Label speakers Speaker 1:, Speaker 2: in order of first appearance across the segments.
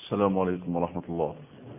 Speaker 1: السلام عليكم ورحمة الله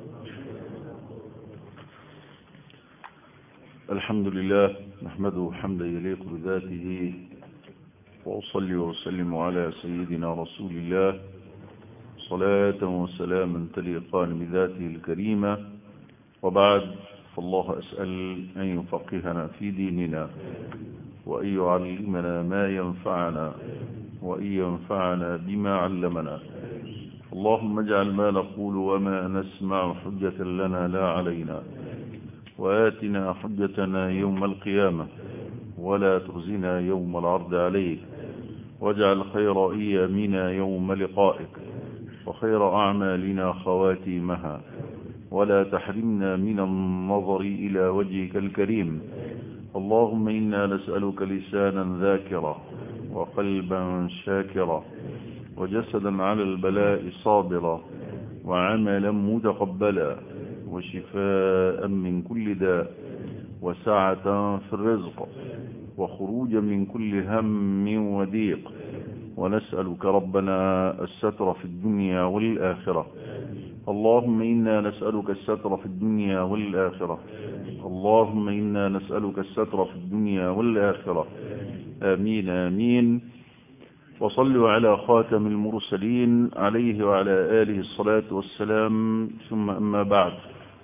Speaker 1: الحمد لله نحمده حمدا يليق بذاته وأصلي وأسلم على سيدنا رسول الله صلاة وسلاما تليقان بذاته الكريمة وبعد فالله أسأل أن يفقهنا في ديننا وأن يعلمنا ما ينفعنا وأن ينفعنا بما علمنا اللهم اجعل ما نقول وما نسمع حجة لنا لا علينا وآتنا حجتنا يوم القيامة ولا تخزنا يوم العرض عليك واجعل خير أيامنا يوم لقائك وخير أعمالنا خواتيمها ولا تحرمنا من النظر إلى وجهك الكريم اللهم إنا نسألك لسانا ذاكرا وقلبا شاكرا وجسدا على البلاء صابرا وعملا متقبلا وشفاء من كل داء وسعة في الرزق وخروجا من كل هم وضيق ونسألك ربنا الستر في الدنيا والآخرة اللهم إنا نسألك الستر في الدنيا والآخرة اللهم إنا نسألك الستر في الدنيا والآخرة آمين آمين وصلوا على خاتم المرسلين عليه وعلى آله الصلاة والسلام ثم أما بعد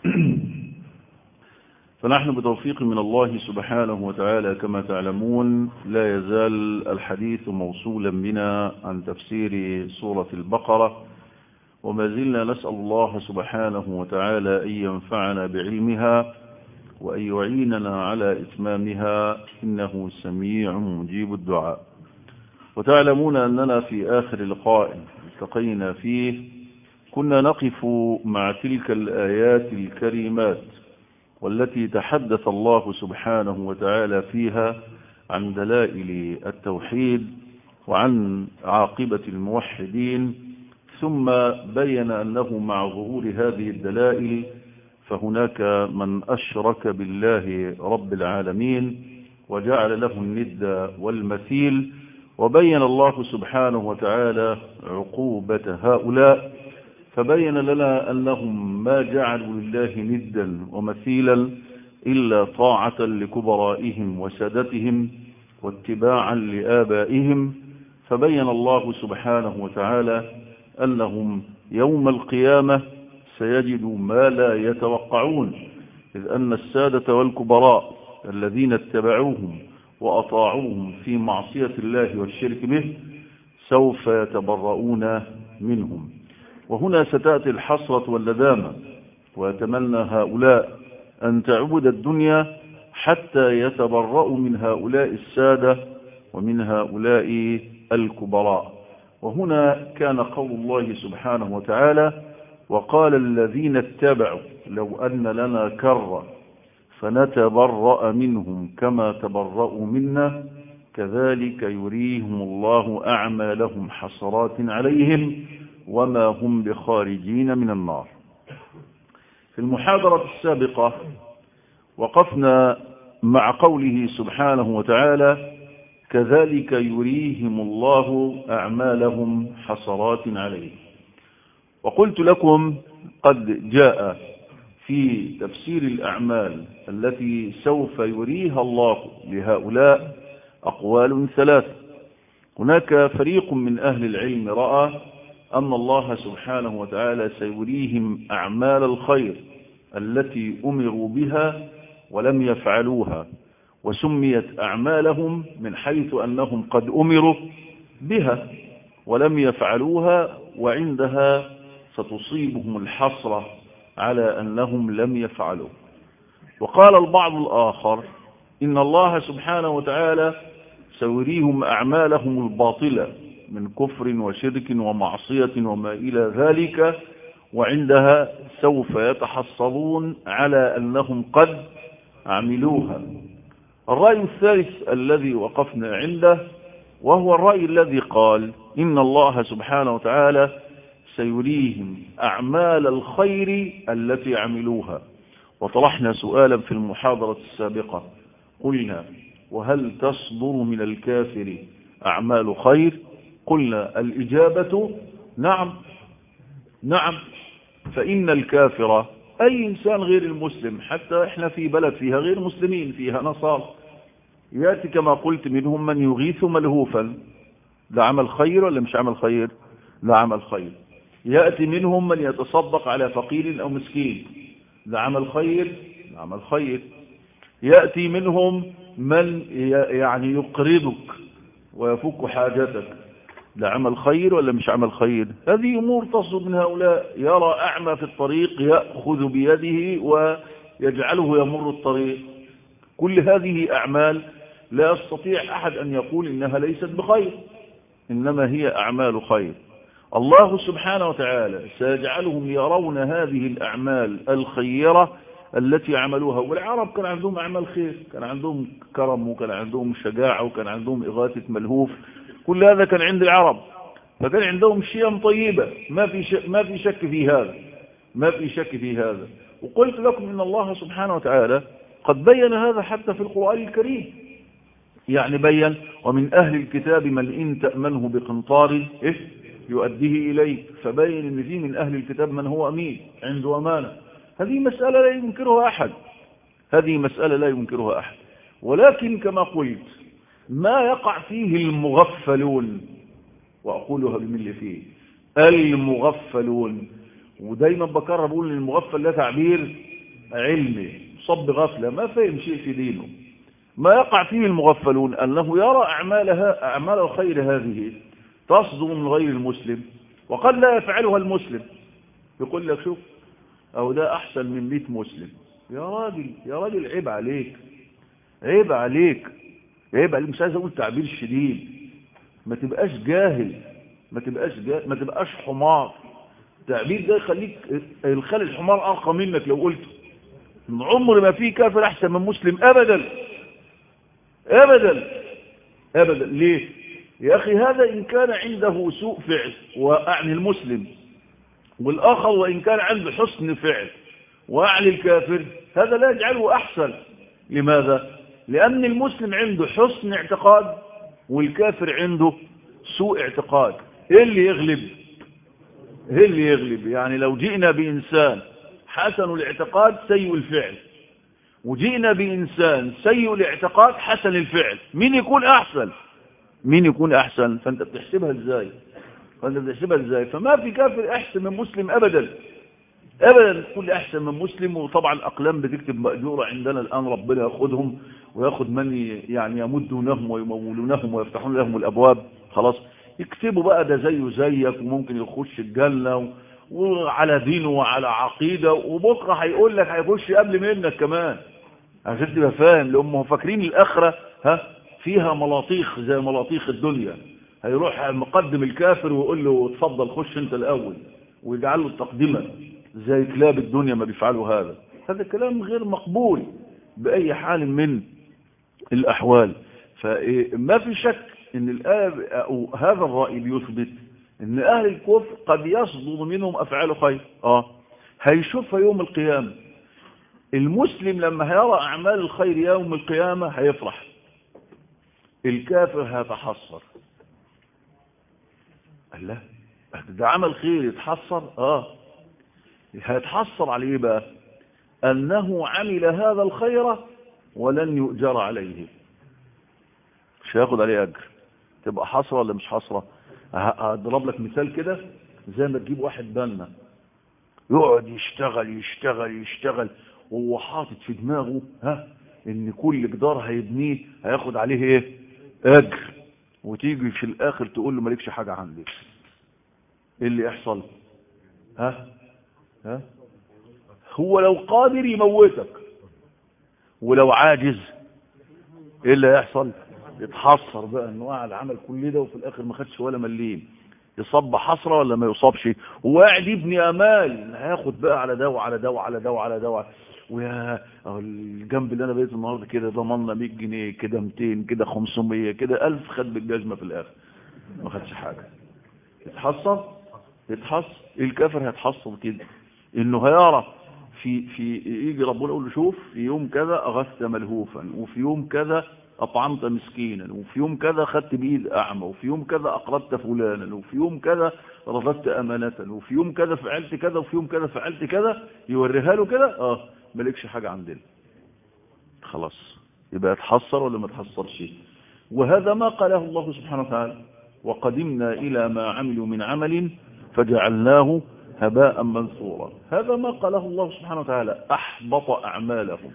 Speaker 1: فنحن بتوفيق من الله سبحانه وتعالى كما تعلمون لا يزال الحديث موصولا بنا عن تفسير سورة البقرة وما زلنا نسأل الله سبحانه وتعالى أن ينفعنا بعلمها وأن يعيننا على إتمامها إنه سميع مجيب الدعاء وتعلمون أننا في آخر لقاء التقينا فيه كنا نقف مع تلك الآيات الكريمات والتي تحدث الله سبحانه وتعالى فيها عن دلائل التوحيد وعن عاقبة الموحدين ثم بين أنه مع ظهور هذه الدلائل فهناك من أشرك بالله رب العالمين وجعل له الند والمثيل وبين الله سبحانه وتعالى عقوبة هؤلاء فبين لنا أنهم ما جعلوا لله ندا ومثيلا إلا طاعة لكبرائهم وسادتهم واتباعا لآبائهم فبين الله سبحانه وتعالى أنهم يوم القيامة سيجدوا ما لا يتوقعون إذ أن السادة والكبراء الذين اتبعوهم وأطاعوهم في معصية الله والشرك به سوف يتبرؤون منهم وهنا ستأتي الحسرة والندامة ويتمنى هؤلاء أن تعود الدنيا حتى يتبرؤوا من هؤلاء السادة ومن هؤلاء الكبراء وهنا كان قول الله سبحانه وتعالى وقال الذين اتبعوا لو أن لنا كرة فنتبرأ منهم كما تبرأوا منا كذلك يريهم الله أعمالهم حسرات عليهم وما هم بخارجين من النار في المحاضرة السابقة وقفنا مع قوله سبحانه وتعالى كذلك يريهم الله أعمالهم حسرات عليهم وقلت لكم قد جاء في تفسير الأعمال التي سوف يريها الله لهؤلاء أقوال ثلاثة هناك فريق من أهل العلم رأى أن الله سبحانه وتعالى سيريهم أعمال الخير التي أمروا بها ولم يفعلوها وسميت أعمالهم من حيث أنهم قد أمروا بها ولم يفعلوها وعندها ستصيبهم الحسرة على أنهم لم يفعلوا وقال البعض الآخر إن الله سبحانه وتعالى سيريهم أعمالهم الباطلة من كفر وشرك ومعصية وما إلى ذلك وعندها سوف يتحصلون على أنهم قد عملوها الرأي الثالث الذي وقفنا عنده وهو الرأي الذي قال إن الله سبحانه وتعالى سيريهم أعمال الخير التي عملوها وطرحنا سؤالا في المحاضرة السابقة قلنا وهل تصدر من الكافر أعمال خير قلنا الإجابة نعم نعم فإن الكافر أي إنسان غير المسلم حتى إحنا في بلد فيها غير مسلمين فيها نصارى يأتي كما قلت منهم من يغيث ملهوفا ده عمل خير ولا مش عمل خير ده عمل خير يأتي منهم من يتصدق على فقير أو مسكين ده عمل خير ده عمل خير يأتي منهم من يعني يقرضك ويفك حاجتك ده عمل خير ولا مش عمل خير هذه أمور تصدر من هؤلاء يرى أعمى في الطريق يأخذ بيده ويجعله يمر الطريق كل هذه أعمال لا يستطيع أحد أن يقول إنها ليست بخير إنما هي أعمال خير الله سبحانه وتعالى سيجعلهم يرون هذه الأعمال الخيرة التي عملوها والعرب كان عندهم أعمال خير كان عندهم كرم وكان عندهم شجاعة وكان عندهم إغاثة ملهوف كل هذا كان عند العرب فكان عندهم شيئا طيبة ما في شك ما في شك في هذا ما في شك في هذا وقلت لكم إن الله سبحانه وتعالى قد بين هذا حتى في القرآن الكريم يعني بين ومن أهل الكتاب من إن تأمنه بقنطار إيه يؤديه إليك فبين إن في من أهل الكتاب من هو أمين عنده أمانة هذه مسألة لا ينكرها أحد هذه مسألة لا ينكرها أحد ولكن كما قلت ما يقع فيه المغفلون وأقولها بملي فيه المغفلون ودايما بكرر بقول ان المغفل ده تعبير علمي صب غفلة ما فهم شيء في دينه ما يقع فيه المغفلون أنه يرى أعمالها أعمال الخير هذه تصدر من غير المسلم وقد لا يفعلها المسلم يقول لك شوف أو ده أحسن من 100 مسلم يا راجل يا راجل عيب عليك عيب عليك عيب عليك مش عايز أقول تعبير شديد ما تبقاش جاهل ما تبقاش جاهل ما تبقاش حمار التعبير ده يخليك يخلي الحمار أرقى منك لو قلته عمر ما في كافر أحسن من مسلم أبدا أبدا أبدا ليه يا أخي هذا إن كان عنده سوء فعل وأعني المسلم والآخر وإن كان عنده حسن فعل وأعني الكافر هذا لا يجعله أحسن لماذا لأن المسلم عنده حسن اعتقاد والكافر عنده سوء اعتقاد ايه اللي يغلب ايه اللي يغلب يعني لو جئنا بإنسان حسن الاعتقاد سيء الفعل وجئنا بإنسان سيء الاعتقاد حسن الفعل مين يكون أحسن مين يكون أحسن فأنت بتحسبها إزاي فأنت بتحسبها إزاي فما في كافر أحسن من مسلم أبدا أبدا كل أحسن من مسلم وطبعا أقلام بتكتب مأجورة عندنا الآن ربنا يأخذهم ويأخذ من يعني يمدونهم ويمولونهم ويفتحون لهم الأبواب خلاص يكتبوا بقى ده زيه زيك وممكن يخش الجنة وعلى دينه وعلى عقيدة وبكرة هيقول لك هيخش قبل منك كمان عشان تبقى فاهم لأنهم فاكرين الآخرة ها فيها ملاطيخ زي ملاطيخ الدنيا هيروح مقدم الكافر ويقول له اتفضل خش انت الأول ويجعل له التقدمة زي كلاب الدنيا ما بيفعلوا هذا هذا كلام غير مقبول بأي حال من الأحوال فما في شك ان الآية أو هذا الرأي بيثبت ان أهل الكفر قد يصدر منهم أفعال خير آه هيشوفها يوم القيامة المسلم لما هيرى أعمال الخير يوم القيامة هيفرح الكافر هيتحسر قال لا ده عمل خير يتحسر اه هيتحسر على ايه بقى انه عمل هذا الخير ولن يؤجر عليه مش هياخد عليه اجر تبقى حسره ولا مش حسره هضرب لك مثال كده زي ما تجيب واحد بنا يقعد يشتغل يشتغل يشتغل وهو حاطط في دماغه ها ان كل جدار هيبنيه هياخد عليه ايه اجر وتيجي في الاخر تقول له مالكش حاجه عندي ايه اللي يحصل ها ها هو لو قادر يموتك ولو عاجز ايه اللي هيحصل يتحسر بقى انه قاعد عمل كل ده وفي الاخر ما خدش ولا مليم يصاب حسره ولا ما يصابش هو قاعد يبني امال هياخد بقى على ده وعلى ده وعلى ده وعلى ده وعلى ويا الجنب اللي انا بقيت النهارده كده ضمننا 100 جنيه كده 200 كده 500 كده 1000 خد بالجزمه في الاخر ما خدش حاجه يتحصل يتحصل الكافر هيتحصل كده انه هيعرف في في يجي ربنا يقول له شوف في يوم كذا اغثت ملهوفا وفي يوم كذا أطعمت مسكينا وفي يوم كذا خدت بإيد أعمى وفي يوم كذا أقرضت فلانا وفي يوم كذا رفضت أمانة وفي يوم كذا فعلت كذا وفي يوم كذا فعلت كذا يوريها له كده اه مالكش حاجة عندنا خلاص يبقى تحصر ولا ما تحصرش وهذا ما قاله الله سبحانه وتعالى وقدمنا إلى ما عملوا من عمل فجعلناه هباء منثورا هذا ما قاله الله سبحانه وتعالى أحبط أعمالهم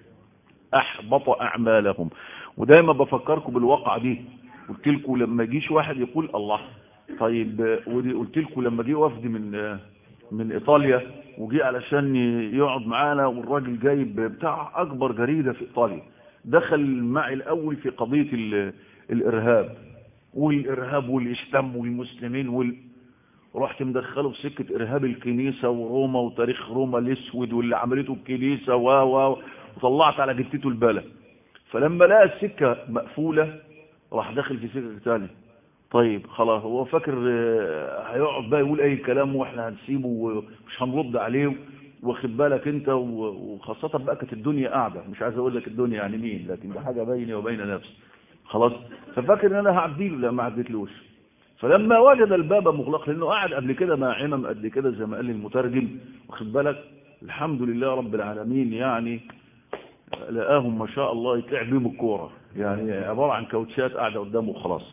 Speaker 1: أحبط أعمالهم ودايما بفكركم بالواقع دي قلت لكم لما يجيش واحد يقول الله طيب ودي قلت لكم لما جه وفد من من ايطاليا وجي علشان يقعد معانا والراجل جايب بتاع اكبر جريده في ايطاليا دخل معي الاول في قضيه الارهاب والارهاب والاسلام والمسلمين وال رحت مدخله في سكه ارهاب الكنيسه وروما وتاريخ روما الاسود واللي عملته الكنيسه و و وطلعت على جتته البلد فلما لقى السكه مقفوله راح داخل في سكه ثانيه طيب خلاص هو فاكر هيقعد بقى يقول اي كلام واحنا هنسيبه ومش هنرد عليه واخد بالك انت وخاصة بقى كانت الدنيا قاعدة مش عايز اقول لك الدنيا يعني مين لكن ده حاجة بيني وبين نفسي خلاص ففاكر ان انا هعديله لا ما عديتلوش فلما وجد الباب مغلق لانه قاعد قبل كده مع عمم قد كده زي ما قال لي المترجم واخد بالك الحمد لله رب العالمين يعني لقاهم ما شاء الله يتلعب بيهم الكوره يعني عباره عن كاوتشات قاعده قدامه وخلاص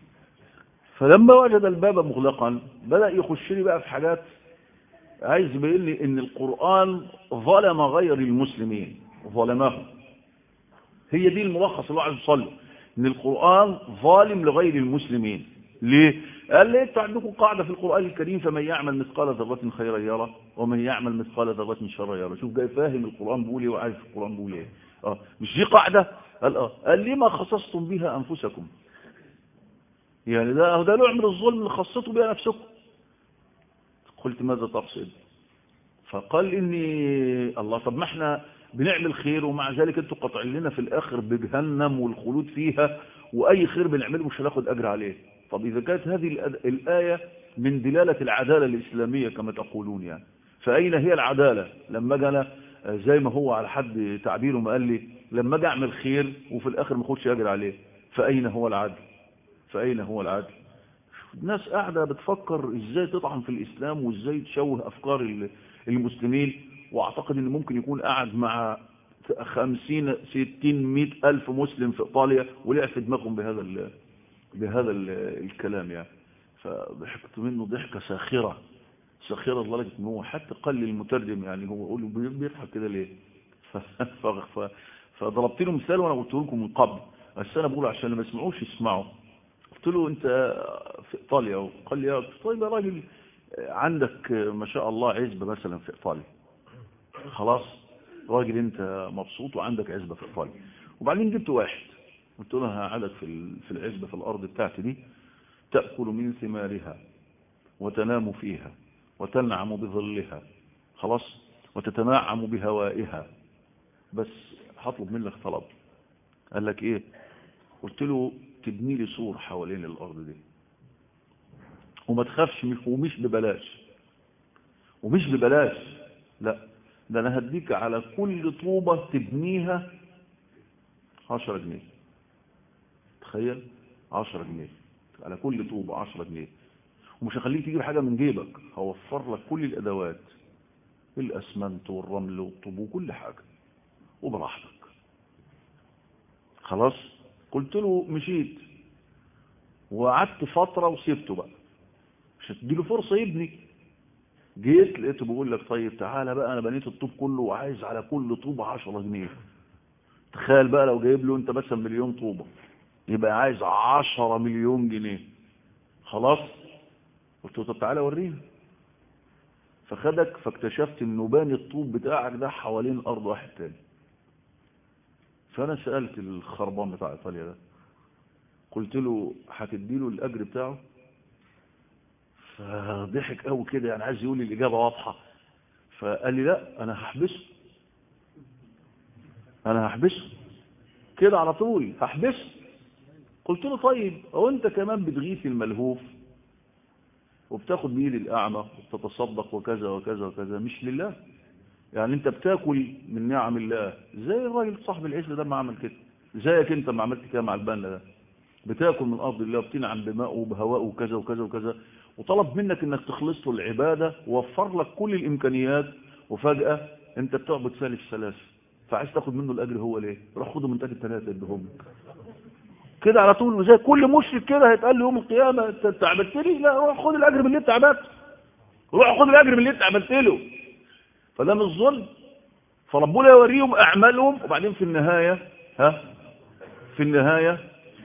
Speaker 1: فلما وجد الباب مغلقا بدأ يخش لي بقى في حاجات عايز يبين لي ان القرآن ظلم غير المسلمين ظلمهم هي دي الملخص اللي عايز يوصل ان القرآن ظالم لغير المسلمين ليه؟ قال لي انتوا عندكم قاعدة في القرآن الكريم فمن يعمل مثقال ذرة خيرا يرى ومن يعمل مثقال ذرة شرا يرى شوف جاي فاهم القرآن بيقول ايه وعارف القرآن بيقول ايه اه مش دي قاعدة قال اه قال لما خصصتم بها انفسكم يعني ده ده نوع من الظلم اللي خصته بها نفسكم قلت ماذا تقصد فقال اني الله طب ما احنا بنعمل خير ومع ذلك انتوا قاطعين لنا في الاخر بجهنم والخلود فيها واي خير بنعمله مش هناخد اجر عليه طب اذا كانت هذه الايه من دلاله العداله الاسلاميه كما تقولون يعني فاين هي العداله لما اجي انا زي ما هو على حد تعبيره ما قال لي لما اجي اعمل خير وفي الاخر ما اخدش اجر عليه فاين هو العدل فأين هو العدل الناس قاعدة بتفكر ازاي تطعن في الإسلام وازاي تشوه أفكار المسلمين واعتقد ان ممكن يكون قاعد مع خمسين ستين مئة ألف مسلم في إيطاليا ولعب في دماغهم بهذا ال بهذا ال الكلام يعني فضحكت منه ضحكة ساخرة ساخرة لدرجة ان هو حتى قال للمترجم يعني هو يقول بيضحك كده ليه فضربت له مثال وانا قلت لكم من قبل بس انا بقول عشان اللي ما يسمعوش يسمعوا قلت له انت في ايطاليا قال لي طيب يا راجل عندك ما شاء الله عزبة مثلا في ايطاليا خلاص راجل انت مبسوط وعندك عزبة في ايطاليا وبعدين جبت واحد قلت له هقعدك في في العزبة في الارض بتاعتي دي تأكل من ثمارها وتنام فيها وتنعم بظلها خلاص وتتنعم بهوائها بس هطلب منك طلب قال لك ايه قلت له تبني لي سور حوالين الارض دي وما تخافش ومش ببلاش ومش ببلاش لا ده انا هديك على كل طوبة تبنيها عشرة جنيه تخيل عشرة جنيه على كل طوبة عشرة جنيه ومش هخليك تجيب حاجة من جيبك هوفر لك كل الادوات الاسمنت والرمل والطوب وكل حاجة وبراحتك خلاص قلت له مشيت وقعدت فترة وسبته بقى مش هتديله فرصة يبني جيت لقيته بيقول لك طيب تعالى بقى انا بنيت الطوب كله وعايز على كل طوبة 10 جنيه تخيل بقى لو جايب له انت مثلا مليون طوبة يبقى عايز 10 مليون جنيه خلاص قلت له طب تعالى وريني فخدك فاكتشفت انه باني الطوب بتاعك ده حوالين ارض واحد تاني فانا سألت الخربان بتاع ايطاليا ده قلت له هتدي له الاجر بتاعه فضحك قوي كده يعني عايز يقول لي الاجابه واضحه فقال لي لا انا هحبسه انا هحبسه كده على طول هحبسه قلت له طيب هو انت كمان بتغيث الملهوف وبتاخد بإيد الأعمى وبتتصدق وكذا وكذا وكذا مش لله يعني انت بتاكل من نعم الله زي الراجل صاحب العزة ده ما عمل كده زيك انت ما عملت كده مع البنا ده بتاكل من ارض الله وبتنعم بماءه وبهواءه وكذا وكذا وكذا وطلب منك انك تخلص له العباده ووفر لك كل الامكانيات وفجاه انت بتعبد ثالث ثلاث فعايز تاخد منه الاجر هو ليه روح خده من تاجر ثلاثه اديهم لك كده على طول وزي كل مشرك كده هيتقال له يوم القيامه انت انت عبدت لي لا روح خد الاجر من اللي انت عبدته روح خد الاجر من اللي انت عملت له فده مش ظلم فربنا يوريهم اعمالهم وبعدين في النهايه ها في النهايه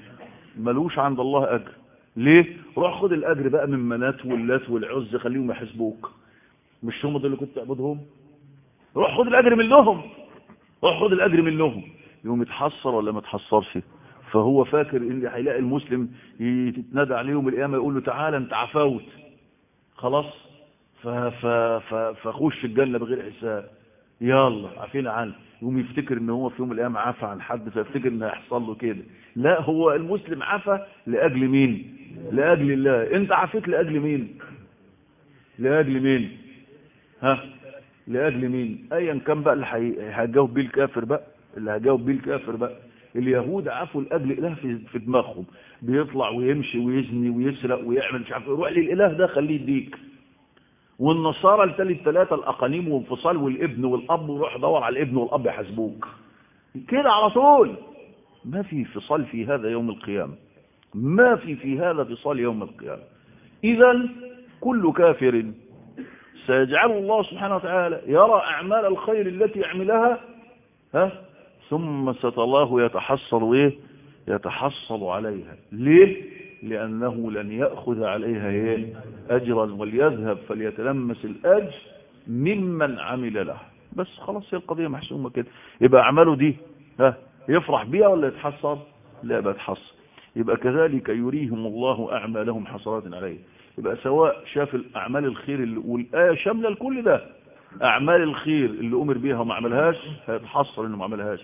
Speaker 1: ملوش عند الله اجر ليه روح خد الاجر بقى من منات واللات والعز خليهم يحاسبوك مش هم دول اللي كنت تعبدهم روح خد الاجر منهم روح خد الاجر منهم يقوم يتحسر ولا ما يتحسرش فهو فاكر ان هيلاقي المسلم يتنادى عليه يوم القيامه يقول له تعالى انت عفوت خلاص ف ف ف فخش الجنه بغير حساب يلا عافينا عنه يقوم يفتكر ان هو في يوم القيامه عفى عن حد فيفتكر ان هيحصل له كده لا هو المسلم عفى لاجل مين لاجل الله انت عفيت لاجل مين لاجل مين ها لاجل مين ايا كان بقى اللي هي- هيجاوب بيه الكافر بقى اللي هيجاوب بيه الكافر بقى اليهود عفوا لاجل اله في, في دماغهم بيطلع ويمشي ويزني ويسرق ويعمل مش عارف إيه. روح للاله ده خليه يديك والنصارى التالي الثلاثه الاقانيم وانفصال والابن والاب وروح دور على الابن والاب يحاسبوك كده على طول ما في فصال في هذا يوم القيامه ما في في هذا فصال يوم القيامه اذا كل كافر سيجعل الله سبحانه وتعالى يرى أعمال الخير التي يعملها ها ثم ستراه يتحصل إيه يتحصل عليها ليه لأنه لن يأخذ عليها إيه أجرا وليذهب فليتلمس الأجر ممن عمل له بس خلاص هي القضية محسومة كده يبقى أعماله دي ها يفرح بيها ولا يتحصل لا يبقى يتحصل يبقى كذلك يريهم الله أعمالهم حسرات عليه يبقى سواء شاف الأعمال الخير اللي والآية شاملة لكل ده أعمال الخير اللي أمر بيها وما عملهاش هيتحصل إنه ما عملهاش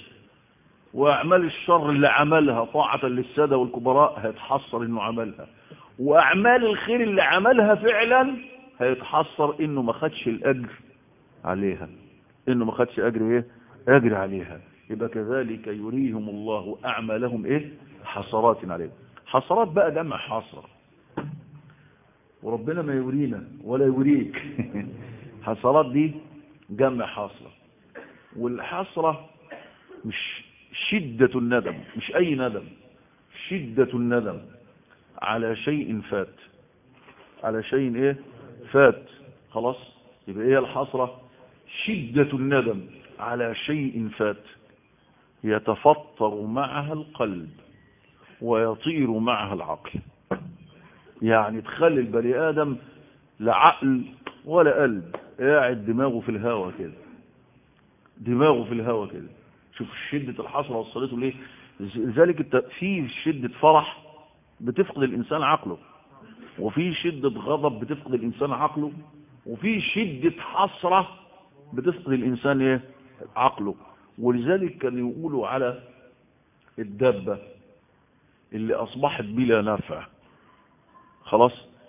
Speaker 1: وأعمال الشر اللي عملها طاعة للسادة والكبراء هيتحصل إنه عملها وأعمال الخير اللي عملها فعلا هيتحصر إنه ما خدش الأجر عليها إنه ما خدش أجر إيه أجر عليها يبقى كذلك يريهم الله أعمالهم إيه حسرات عليهم حسرات بقى جمع حسرة وربنا ما يورينا ولا يوريك حسرات دي جمع حسرة والحسرة مش شدة الندم مش أي ندم شدة الندم على شيء فات على شيء ايه فات خلاص يبقى ايه الحسرة شدة الندم على شيء فات يتفطر معها القلب ويطير معها العقل يعني تخلي البني آدم لا عقل ولا قلب قاعد دماغه في الهوا كده دماغه في الهوا كده شوف شدة الحسرة وصلته ليه لذلك انت في شدة فرح بتفقد الإنسان عقله وفي شدة غضب بتفقد الإنسان عقله وفي شدة حسرة بتفقد الإنسان ايه عقله ولذلك كانوا يقولوا على الدابة اللي أصبحت بلا نفع خلاص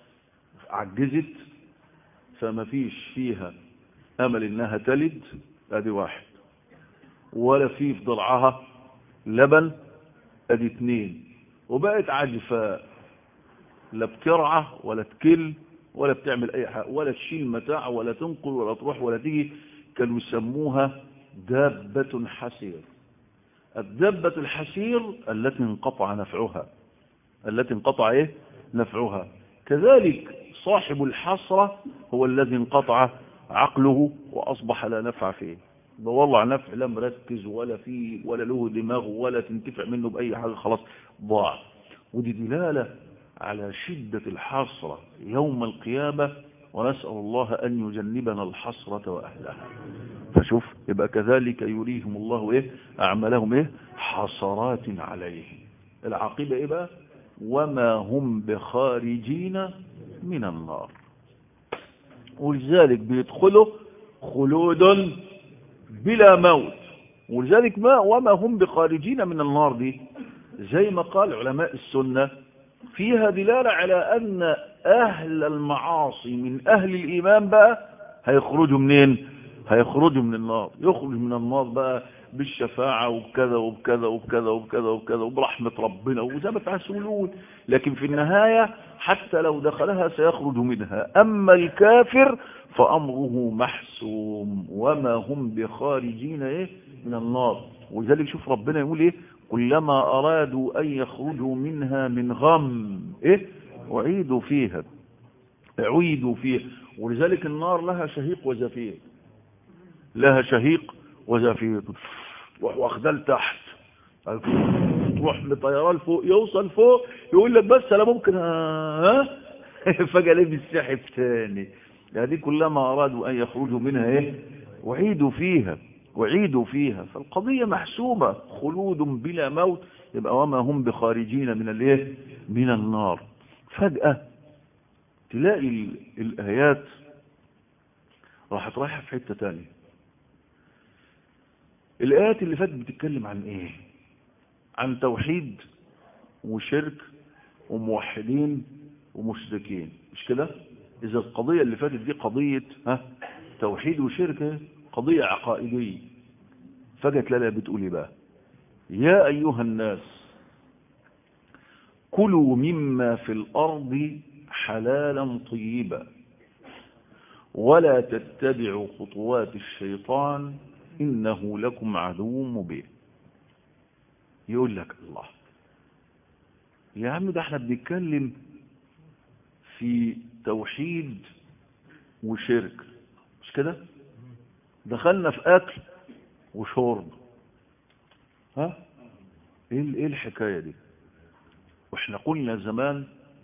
Speaker 1: عجزت فما فيش فيها أمل إنها تلد أدي واحد ولا في في ضلعها لبن أدي اتنين وبقت عجفاء لا بترعى ولا تكل ولا بتعمل أي حاجة ولا تشيل متاع ولا تنقل ولا تروح ولا تيجي كانوا يسموها دابة حسير الدابة الحسير التي انقطع نفعها التي انقطع ايه نفعها كذلك صاحب الحسرة هو الذي انقطع عقله وأصبح لا نفع فيه بولع نفع لا مركز ولا فيه ولا له دماغ ولا تنتفع منه بأي حاجة خلاص ضاع ودي دلالة على شدة الحسرة يوم القيامة ونسأل الله أن يجنبنا الحسرة وأهلها فشوف يبقى كذلك يريهم الله إيه أعمالهم إيه حسرات عليه العاقبة إيه بقى وما هم بخارجين من النار ولذلك بيدخلوا خلود بلا موت ولذلك ما وما هم بخارجين من النار دي زي ما قال علماء السنة فيها دلالة على أن أهل المعاصي من أهل الإيمان بقى هيخرجوا منين هيخرجوا من النار يخرج من النار بقى بالشفاعة وبكذا وبكذا وبكذا وبكذا وبكذا وبرحمة ربنا وزي ما فيها لكن في النهاية حتى لو دخلها سيخرج منها أما الكافر فأمره محسوم وما هم بخارجين إيه من النار ولذلك شوف ربنا يقول إيه كلما أرادوا أن يخرجوا منها من غم إيه أعيدوا فيها أعيدوا فيها ولذلك النار لها شهيق وزفير لها شهيق وزفير تروح واخداه لتحت تروح مطيراه لفوق يوصل فوق يقول لك بس انا ممكن ها فجاه ليه السحب تاني يعني دي كلما ارادوا ان يخرجوا منها ايه وعيدوا فيها وعيدوا فيها فالقضية محسومة خلود بلا موت يبقى وما هم بخارجين من الايه من النار فجأة تلاقي الآيات راحت رايحة في حتة تانية الآيات اللي فاتت بتتكلم عن ايه عن توحيد وشرك وموحدين ومشركين مش كده اذا القضية اللي فاتت دي قضية ها توحيد وشرك قضية عقائدية فجأة لا بتقول ايه بقى يا ايها الناس كلوا مما في الارض حلالا طيبا ولا تتبعوا خطوات الشيطان إنه لكم عدو مبين يقول لك الله يا عم ده احنا بنتكلم في توحيد وشرك مش كده دخلنا في أكل وشرب ها ايه ايه الحكاية دي واحنا قلنا زمان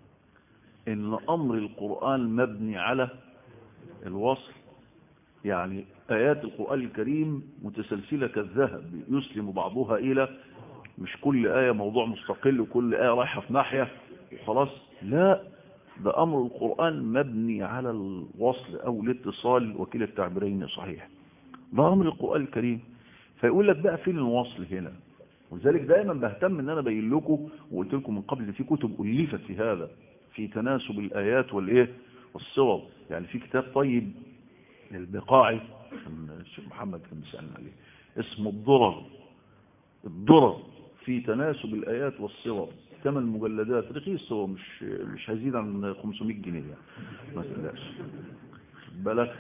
Speaker 1: ان امر القرآن مبني على الوصل يعني آيات القرآن الكريم متسلسلة كالذهب يسلم بعضها إلى مش كل آية موضوع مستقل وكل آية رايحة في ناحية وخلاص لا ده أمر القرآن مبني على الوصل أو الاتصال وكلا التعبيرين صحيح ده أمر القرآن الكريم فيقول لك بقى فين الوصل هنا ولذلك دائما بهتم ان انا ابين لكم وقلت لكم من قبل ان في كتب الفت في هذا في تناسب الايات والايه والصور يعني في كتاب طيب للبقاعي الشيخ محمد كان بيسألنا عليه اسمه الضرر الضرر في تناسب الآيات والصور ثمان مجلدات رخيص هو مش مش هيزيد عن 500 جنيه يعني ما تقلقش بالك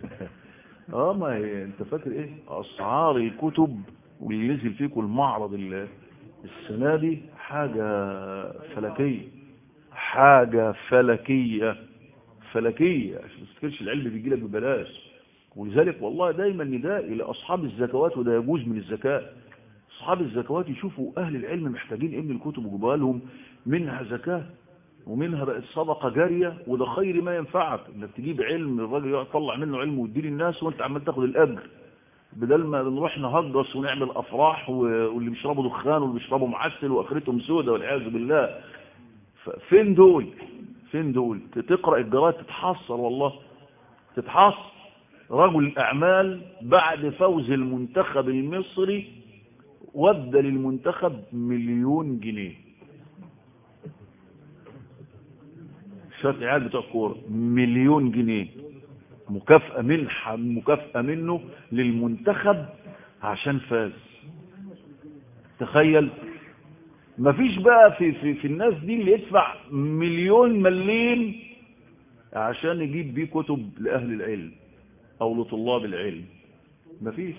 Speaker 1: اه ما هي انت فاكر ايه اسعار الكتب واللي نزل فيكم المعرض السنه دي حاجه فلكيه حاجه فلكيه فلكيه عشان ما تفتكرش العلم بيجي لك ببلاش ولذلك والله دايما نداء الى اصحاب الزكوات وده يجوز من الزكاه اصحاب الزكوات يشوفوا اهل العلم محتاجين ايه من الكتب وجيبها لهم منها زكاه ومنها بقت صدقه جاريه وده خير ما ينفعك انك تجيب علم الراجل يطلع منه علم ويديه للناس وانت عمال تاخد الاجر بدل ما بنروح نهجص ونعمل افراح واللي بيشربوا دخان واللي بيشربوا معسل واخرتهم سودة والعياذ بالله فين دول فين دول تقرا الجرايد تتحسر والله تتحسر رجل اعمال بعد فوز المنتخب المصري ودى للمنتخب مليون جنيه شويه عيال بتوع كوره مليون جنيه مكافأة منحة مكافأة منه للمنتخب عشان فاز تخيل مفيش بقى في, في, في الناس دي اللي يدفع مليون مليم عشان يجيب بيه كتب لأهل العلم أو لطلاب العلم مفيش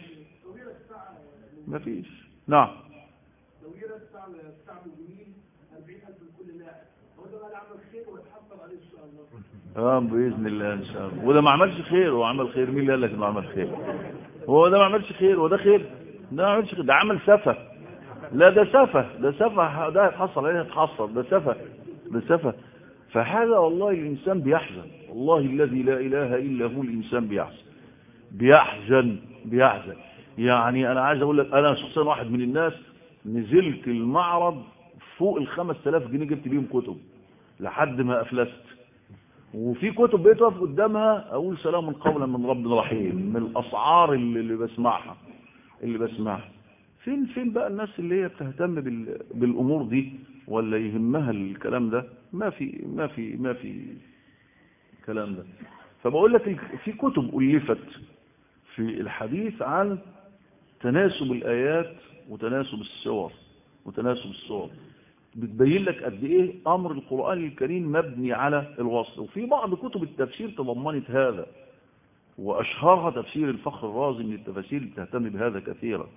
Speaker 1: مفيش نعم
Speaker 2: لو جينا تدفع تدفع جميل 40000 لكل لاعب هو ده بقى اللي عمل خير ويتحصل عليه ان شاء الله
Speaker 1: اه باذن الله ان شاء الله وده ما عملش خير هو عمل خير مين اللي قال لك انه عمل خير هو ده ما عملش خير هو ده خير ده ما عملش خير ده عمل سفه لا ده سفه ده سفه ده هيتحصل عليه هيتحصل ده سفه ده سفه فهذا والله الانسان بيحزن والله الذي لا اله الا هو الانسان بيحزن بيحزن بيحزن يعني انا عايز اقول لك انا شخصيا واحد من الناس نزلت المعرض فوق ال 5000 جنيه جبت بيهم كتب لحد ما افلست وفي كتب بقيت اقف قدامها اقول سلام قولا من رب رحيم من الاسعار اللي, اللي بسمعها اللي بسمعها فين فين بقى الناس اللي هي بتهتم بال بالامور دي ولا يهمها الكلام ده ما في ما في ما في الكلام ده فبقول لك في كتب الفت في الحديث عن تناسب الآيات وتناسب السور وتناسب الصور بتبين لك قد ايه امر القرآن الكريم مبني على الوصل وفي بعض كتب التفسير تضمنت هذا واشهرها تفسير الفخر الرازي من التفاسير اللي بتهتم بهذا كثيرا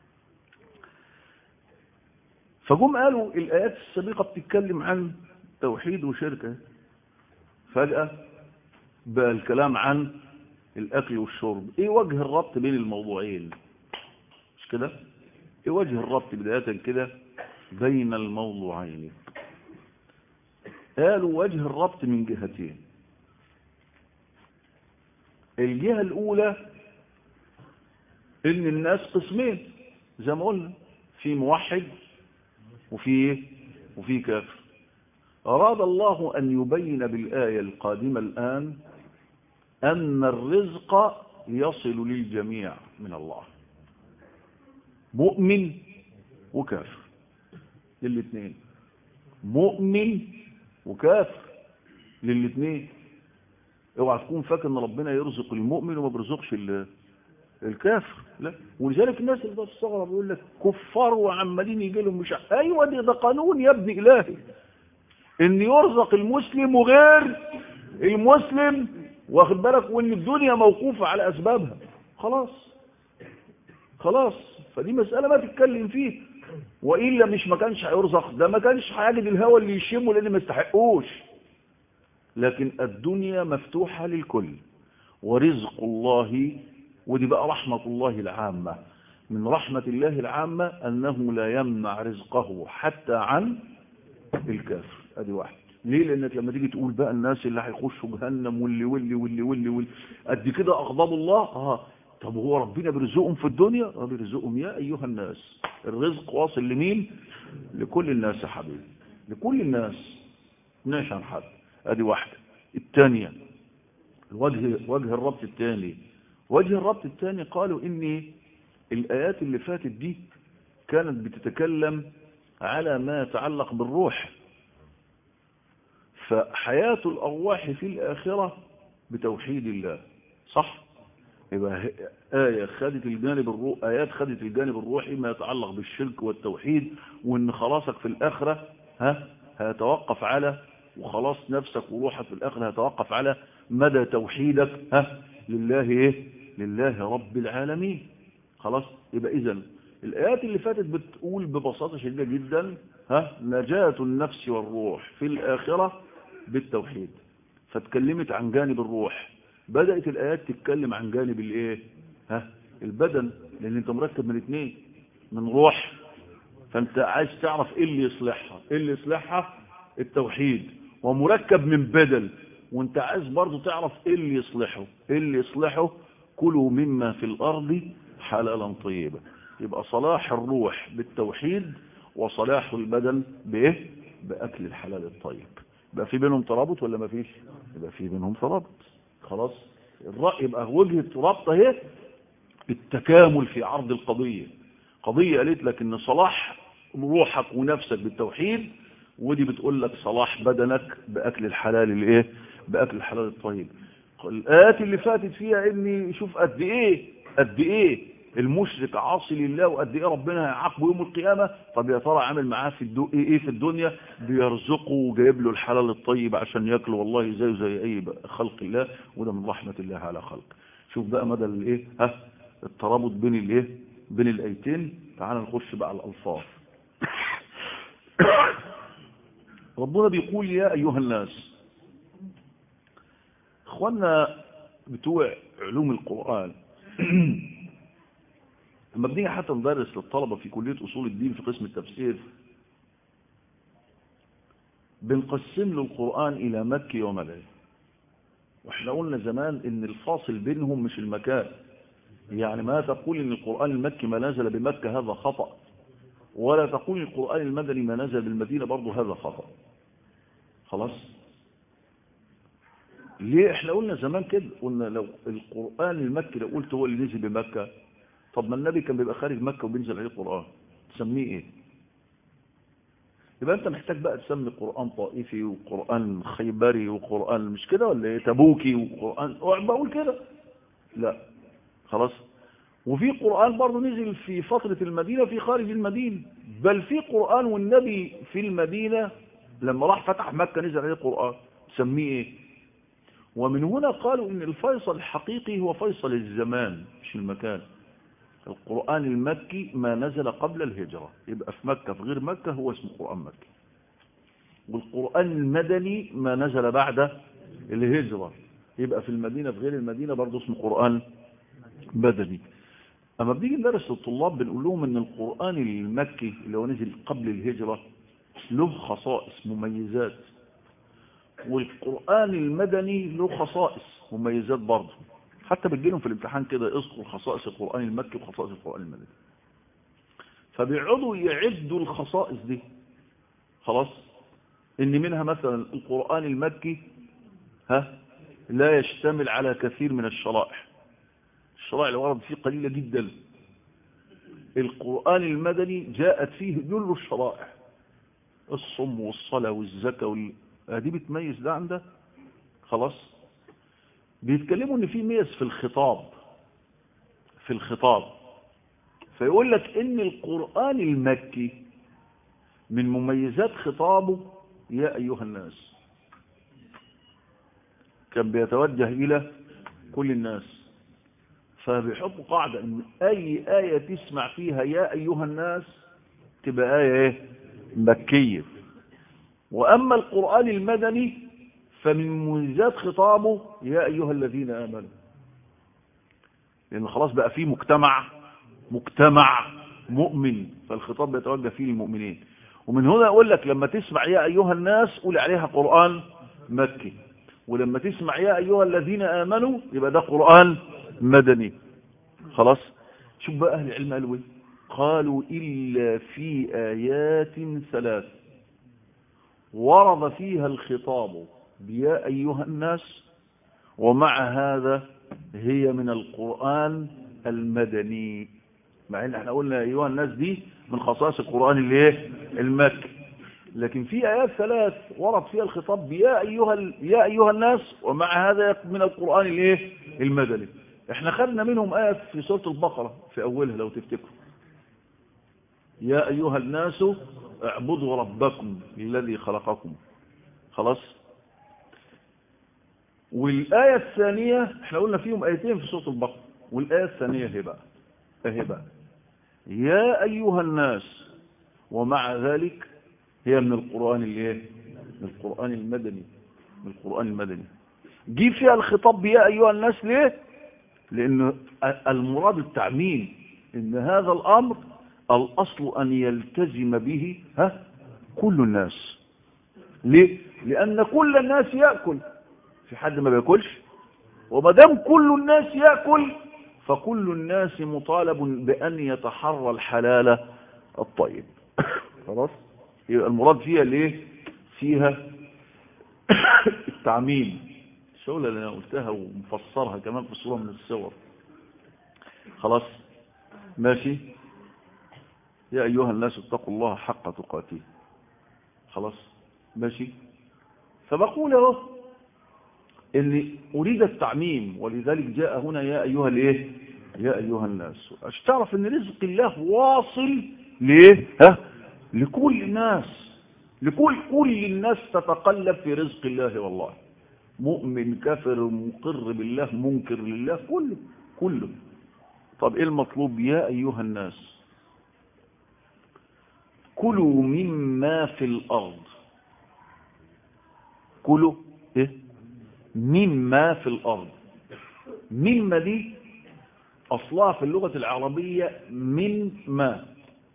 Speaker 1: فجم قالوا الايات السابقه بتتكلم عن توحيد وشركه فجاه بقى الكلام عن الاكل والشرب ايه وجه الربط بين الموضوعين مش كده ايه وجه الربط بدايه كده بين الموضوعين قالوا وجه الربط من جهتين الجهة الأولى إن الناس قسمين زي ما قلنا في موحد وفي وفي كافر أراد الله أن يبين بالآية القادمة الآن أن الرزق يصل للجميع من الله مؤمن وكافر للاثنين مؤمن وكافر للاثنين اوعى تكون فاكر ان ربنا يرزق المؤمن وما بيرزقش الكافر لا ولذلك الناس اللي بتستغرب يقول لك كفار وعمالين يجي لهم مش ايوه دي ده قانون يا ابن الهي ان يرزق المسلم وغير المسلم واخد بالك وان الدنيا موقوفه على اسبابها خلاص خلاص فدي مساله ما تتكلم فيه والا مش ما كانش هيرزق ده ما كانش هيجد الهوى اللي يشمه لان ما يستحقوش لكن الدنيا مفتوحة للكل ورزق الله ودي بقى رحمة الله العامة من رحمة الله العامة أنه لا يمنع رزقه حتى عن الكافر ادي واحد ليه لانك لما تيجي تقول بقى الناس اللي هيخشوا جهنم واللي واللي واللي واللي واللي قد كده اغضب الله اه طب هو ربنا بيرزقهم في الدنيا اه بيرزقهم يا ايها الناس الرزق واصل لمين لكل الناس يا حبيبي لكل الناس مش عن حد ادي واحدة الثانية وجه وجه الربط الثاني وجه الربط الثاني قالوا ان الايات اللي فاتت دي كانت بتتكلم على ما يتعلق بالروح فحياة الارواح في الاخرة بتوحيد الله صح يبقى آية خدت الجانب الروح آيات خدت الجانب الروحي ما يتعلق بالشرك والتوحيد وإن خلاصك في الآخرة ها هيتوقف على وخلاص نفسك وروحك في الآخرة هيتوقف على مدى توحيدك ها لله إيه لله رب العالمين خلاص يبقى إذا الآيات اللي فاتت بتقول ببساطة شديدة جدا ها نجاة النفس والروح في الآخرة بالتوحيد فاتكلمت عن جانب الروح بدأت الآيات تتكلم عن جانب الايه ها البدن لأن انت مركب من اثنين من روح فانت عايز تعرف ايه اللي يصلحها ايه اللي يصلحها التوحيد ومركب من بدن وانت عايز برضو تعرف ايه اللي يصلحه ايه اللي يصلحه كلوا مما في الارض حلالا طيبا يبقى صلاح الروح بالتوحيد وصلاح البدن بايه باكل الحلال الطيب يبقى في بينهم ترابط ولا ما فيش يبقى في بينهم ترابط خلاص الرأي يبقى وجهة ربط اهي التكامل في عرض القضية قضية قالت لك ان صلاح روحك ونفسك بالتوحيد ودي بتقول لك صلاح بدنك باكل الحلال الايه باكل الحلال الطيب الايات اللي فاتت فيها اني شوف قد ايه قد ايه المشرك عاصي لله وقد ايه ربنا هيعاقبه يوم القيامه طب يا ترى عامل معاه في الدو ايه في الدنيا بيرزقه وجايب له الحلال الطيب عشان ياكله والله زيه زي اي خلق الله وده من رحمه الله على خلق شوف بقى مدى الايه ها الترابط بين الايه بين الايتين تعال نخش بقى على الالفاظ ربنا بيقول يا ايها الناس اخوانا بتوع علوم القران لما بنيجي حتى ندرس للطلبة في كلية أصول الدين في قسم التفسير بنقسم له القرآن إلى مكي ومدني واحنا قلنا زمان ان الفاصل بينهم مش المكان يعني ما تقول ان القرآن المكي ما نزل بمكة هذا خطأ ولا تقول القرآن المدني ما نزل بالمدينة برضه هذا خطأ خلاص ليه احنا قلنا زمان كده قلنا لو القرآن المكي لو قلت هو اللي نزل بمكة طب ما النبي كان بيبقى خارج مكة وبينزل عليه القرآن تسميه ايه يبقى انت محتاج بقى تسمي قرآن طائفي وقرآن خيبري وقرآن مش كده ولا ايه تبوكي وقرآن بقول كده لا خلاص وفي قرآن برضه نزل في فترة المدينة في خارج المدينة بل في قرآن والنبي في المدينة لما راح فتح مكة نزل عليه قرآن سميه ايه ومن هنا قالوا ان الفيصل الحقيقي هو فيصل الزمان مش المكان القرآن المكي ما نزل قبل الهجرة يبقى في مكة في غير مكة هو اسمه قرآن مكي والقرآن المدني ما نزل بعد الهجرة يبقى في المدينة في غير المدينة برضه اسمه قرآن مدني أما بنيجي ندرس للطلاب بنقول لهم ان القرآن المكي اللي هو نزل قبل الهجرة له خصائص مميزات والقرآن المدني له خصائص مميزات برضه حتى بتجيلهم في الامتحان كده اذكر خصائص القرآن المكي وخصائص القرآن المدني فبيقعدوا يعدوا الخصائص دي خلاص ان منها مثلا القرآن المكي ها لا يشتمل على كثير من الشرائح الشرائع اللي ورد فيه قليلة جدا القرآن المدني جاءت فيه جل الشرائع الصم والصلاة والزكاة وال... دي بتميز ده عن ده خلاص بيتكلموا ان في ميز في الخطاب في الخطاب فيقول لك ان القرآن المكي من مميزات خطابه يا ايها الناس كان بيتوجه الى كل الناس فبيحطوا قاعدة ان اي آية تسمع فيها يا ايها الناس تبقى آية ايه مكية واما القرآن المدني فمن مميزات خطابه يا ايها الذين امنوا لان خلاص بقى فيه مجتمع مجتمع مؤمن فالخطاب بيتوجه فيه للمؤمنين ومن هنا اقول لك لما تسمع يا ايها الناس قول عليها قرآن مكي ولما تسمع يا ايها الذين امنوا يبقى ده قرآن مدني خلاص شوف بقى اهل العلم قالوا ايه قالوا الا في ايات ثلاث ورد فيها الخطاب بيا ايها الناس ومع هذا هي من القرآن المدني مع ان احنا قلنا ايها الناس دي من خصائص القرآن اللي ايه المكي لكن في ايات ثلاث ورد فيها الخطاب يا ايها ال... يا ايها الناس ومع هذا من القرآن الايه المدني احنا خدنا منهم آية في سورة البقرة في اولها لو تفتكروا يا ايها الناس اعبدوا ربكم الذي خلقكم خلاص والآية الثانية احنا قلنا فيهم آيتين في سورة البقرة والآية الثانية هي بقى اهي بقى يا أيها الناس ومع ذلك هي من القرآن الايه من القرآن المدني من القرآن المدني جي فيها الخطاب يا أيها الناس ليه لأن المراد التعميم إن هذا الأمر الأصل أن يلتزم به ها كل الناس ليه لأن كل الناس يأكل في حد ما بياكلش وما دام كل الناس يأكل فكل الناس مطالب بأن يتحرى الحلال الطيب خلاص يبقى المراد فيها ليه فيها التعميم الشغلة اللي انا قلتها ومفسرها كمان في صورة من الصور خلاص ماشي يا أيها الناس اتقوا الله حق تقاته خلاص ماشي فبقول اهو ان اريد التعميم ولذلك جاء هنا يا ايها الايه يا ايها الناس عشان تعرف ان رزق الله واصل ليه ها لكل الناس لكل كل الناس تتقلب في رزق الله والله مؤمن كافر مقر بالله منكر لله كله كله طب ايه المطلوب يا ايها الناس كلوا مما في الارض كلوا ايه مما في الارض مما دي اصلها في اللغة العربية من ما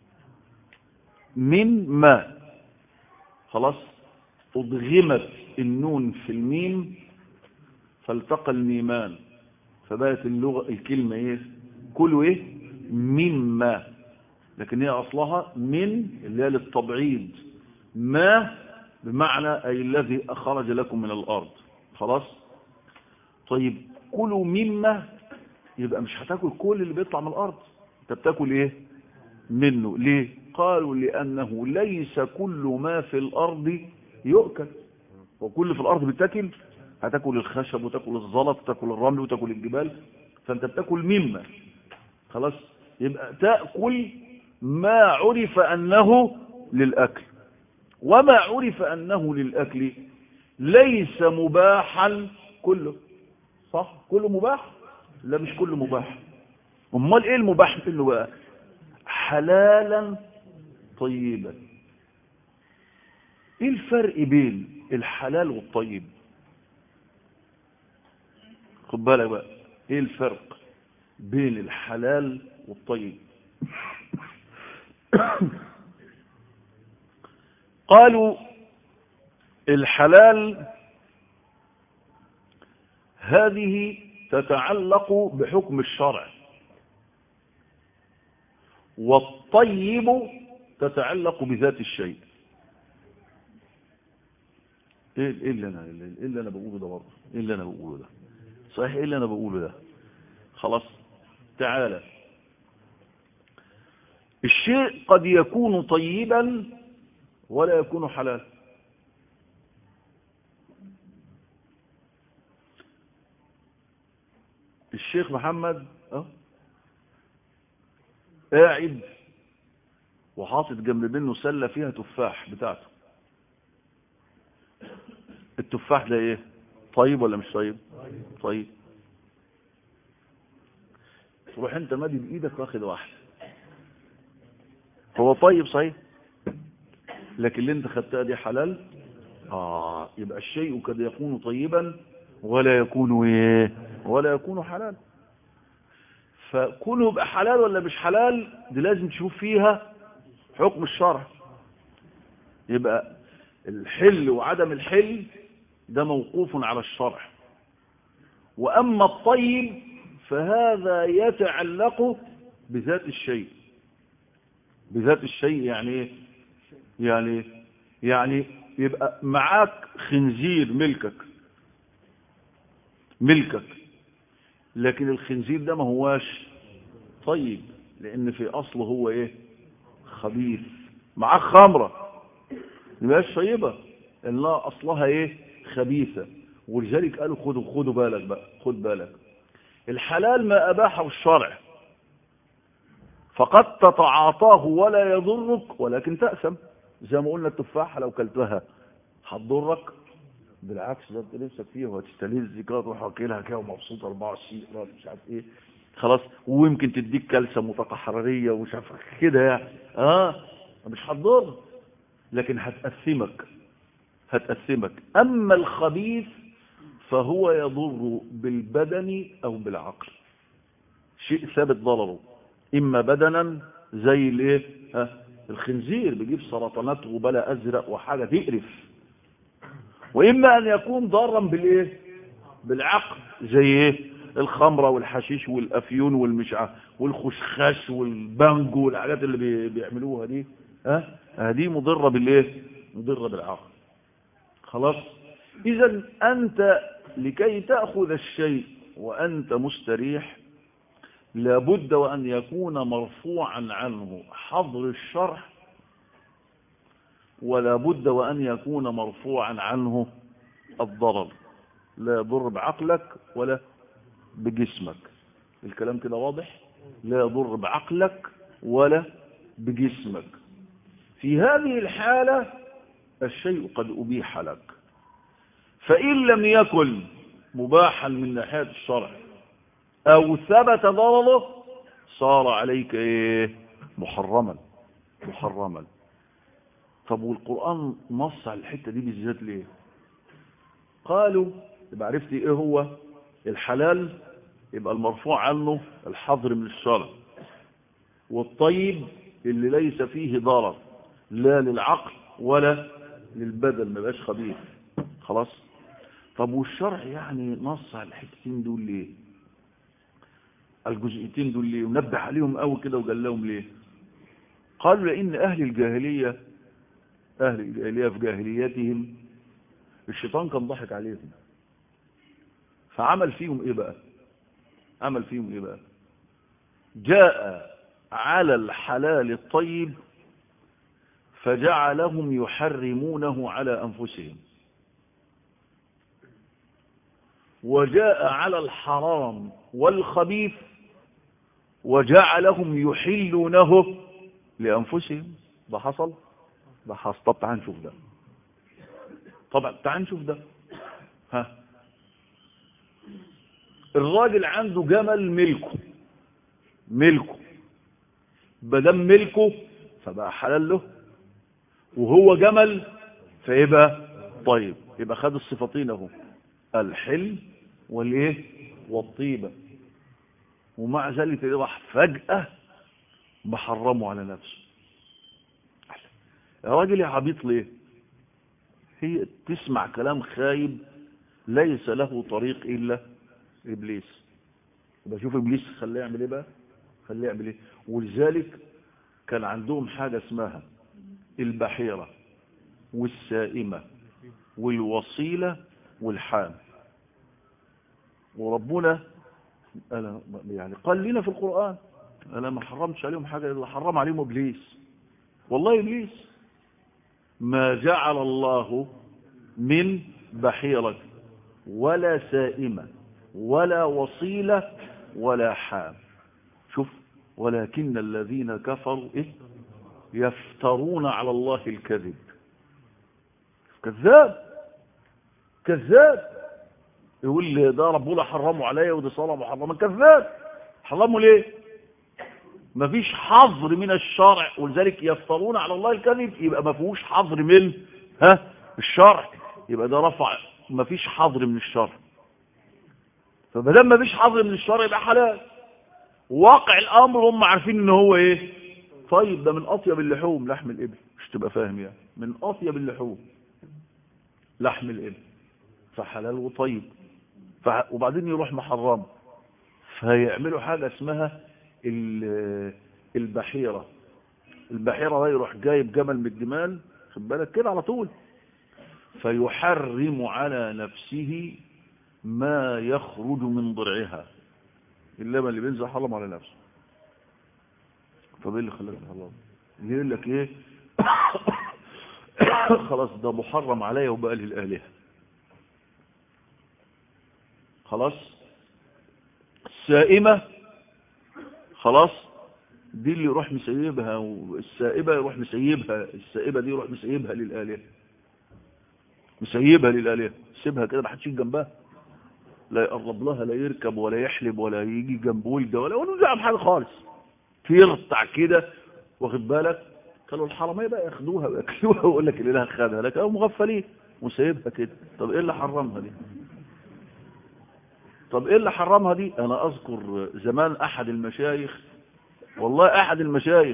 Speaker 1: من ما خلاص اضغمت النون في الميم فالتقى الميمان فبقت اللغة الكلمة ايه كلوا ايه مما لكن هي اصلها من اللي هي للتبعيد ما بمعنى اي الذي اخرج لكم من الارض خلاص طيب كلوا مما يبقى مش هتاكل كل اللي بيطلع من الارض انت بتاكل ايه منه ليه قالوا لانه ليس كل ما في الارض يؤكل وكل في الارض بتاكل هتاكل الخشب وتاكل الزلط وتاكل الرمل وتاكل الجبال فانت بتاكل مما خلاص يبقى تأكل ما عرف أنه للأكل وما عرف أنه للأكل ليس مباحا كله صح كله مباح لا مش كله مباح امال ايه المباح منه بقى حلالا طيبا ايه الفرق بين الحلال والطيب خد بالك بقى ايه الفرق بين الحلال والطيب قالوا الحلال هذه تتعلق بحكم الشرع والطيب تتعلق بذات الشيء ايه إيه اللي انا ايه اللي انا بقوله ده برضه ايه اللي انا بقوله ده صحيح ايه اللي انا بقوله ده خلاص تعالى الشيء قد يكون طيبا ولا يكون حلال الشيخ محمد اه قاعد وحاطط جنب منه سله فيها تفاح بتاعته التفاح ده ايه طيب ولا مش طيب طيب تروح انت مادي بايدك واخد واحد هو طيب صحيح لكن اللي انت خدتها دي حلال اه يبقى الشيء قد يكون طيبا ولا يكون ايه ولا يكون حلال فكونه يبقى حلال ولا مش حلال دي لازم تشوف فيها حكم الشرع يبقى الحل وعدم الحل ده موقوف على الشرع واما الطيب فهذا يتعلق بذات الشيء بذات الشيء يعني ايه يعني يعني يبقى معاك خنزير ملكك ملكك لكن الخنزير ده ما هواش طيب لان في اصله هو ايه خبيث معاه خمره مبقاش طيبه انها اصلها ايه خبيثه ولذلك قالوا خدوا خدوا بالك بقى خد بالك الحلال ما اباحه الشرع فقد تتعاطاه ولا يضرك ولكن تأسم زي ما قلنا التفاحة لو كلتها هتضرك بالعكس ده انت نفسك فيها وهتستلذ كده تروح واكلها كده ومبسوط 24 ساعه مش عارف ايه خلاص ويمكن تديك كالسيوم وطاقه حراريه ومش عارف كده يعني اه مش هتضر لكن هتأثمك هتأثمك اما الخبيث فهو يضر بالبدن او بالعقل شيء ثابت ضرره اما بدنا زي الايه ها الخنزير بيجيب سرطانات وبلا ازرق وحاجه تقرف واما ان يكون ضارا بالايه بالعقل زي ايه الخمره والحشيش والافيون والمشع والخشخاش والبانجو والحاجات اللي بي- بيعملوها دي ها هذه مضره بالايه مضره بالعقل خلاص اذا انت لكي تاخذ الشيء وانت مستريح لابد وأن يكون مرفوعا عنه حظر الشرع ولا بد وأن يكون مرفوعا عنه الضرر لا يضر بعقلك ولا بجسمك الكلام كده واضح لا يضر بعقلك ولا بجسمك في هذه الحالة الشيء قد أبيح لك فإن لم يكن مباحا من ناحية الشرع او ثبت ضرره صار عليك ايه محرما محرما طب والقرآن نص على الحتة دي بالذات ليه قالوا يبقى عرفت ايه هو الحلال يبقى المرفوع عنه الحظر من الشرع والطيب اللي ليس فيه ضرر لا للعقل ولا للبدن ما بقاش خبيث خلاص طب والشرع يعني نص على الحتتين دول ليه الجزئيتين دول ليه ونبه عليهم قوي كده وقال لهم ليه قالوا لان اهل الجاهليه اهل الجاهليه في جاهليتهم الشيطان كان ضحك عليهم فعمل فيهم ايه بقى عمل فيهم ايه بقى جاء على الحلال الطيب فجعلهم يحرمونه على انفسهم وجاء على الحرام والخبيث وجعلهم يحلونه لأنفسهم ده حصل ده حصل طب تعال نشوف ده طبعا تعال نشوف ده ها الراجل عنده جمل ملكه ملكه بدم ملكه فبقى حلال له وهو جمل فيبقى طيب يبقى خد الصفتين اهو الحلم والايه والطيبه ومع ذلك راح فجاه محرمه على نفسه يا راجل يا عبيط ليه هي تسمع كلام خايب ليس له طريق الا ابليس يبقى شوف ابليس خليه يعمل ايه بقى خليه يعمل ايه ولذلك كان عندهم حاجه اسمها البحيره والسائمه والوصيله والحام وربنا أنا يعني قال لنا في القرآن أنا ما حرمتش عليهم حاجة إلا حرم عليهم إبليس والله إبليس ما جعل الله من بحيرة ولا سائمة ولا وصيلة ولا حام شوف ولكن الذين كفروا إيه؟ يفترون على الله الكذب كذاب كذاب يقول لي ده ربنا حرمه عليا ودي صلاه محرمه كذاب حرمه ليه مفيش حظر من الشرع ولذلك يفترون على الله الكذب يبقى ما فيهوش حظر من ها الشرع يبقى ده رفع مفيش حظر من الشرع فما ما فيش حظر من الشرع يبقى حلال واقع الامر هم عارفين ان هو ايه طيب ده من اطيب اللحوم لحم الابل مش تبقى فاهم يعني من اطيب اللحوم لحم الابل فحلال وطيب ف... وبعدين يروح محرم فيعملوا حاجة اسمها ال... البحيرة البحيرة ده يروح جايب جمل من الجمال خد بالك كده على طول فيحرم على نفسه ما يخرج من ضرعها اللبن اللي بينزل حرم على نفسه طب ايه اللي خلاك تحرم يقول لك ايه خلاص ده محرم عليا وبقى للآلهة خلاص السائمة خلاص دي اللي يروح مسيبها والسائبة يروح مسيبها السائبة دي يروح مسيبها للآلهة مسيبها للآلهة سيبها كده ما حدش يجي جنبها لا يقرب لها لا يركب ولا يحلب ولا يجي جنب ولده ولا ولا يعمل حاجه خالص ترتع كده واخد بالك قالوا الحراميه بقى ياخدوها وياكلوها ويقول لك الاله خدها لك او مغفلين وسايبها كده طب ايه اللي حرمها دي طب ايه اللي حرمها دي انا اذكر زمان احد المشايخ والله احد المشايخ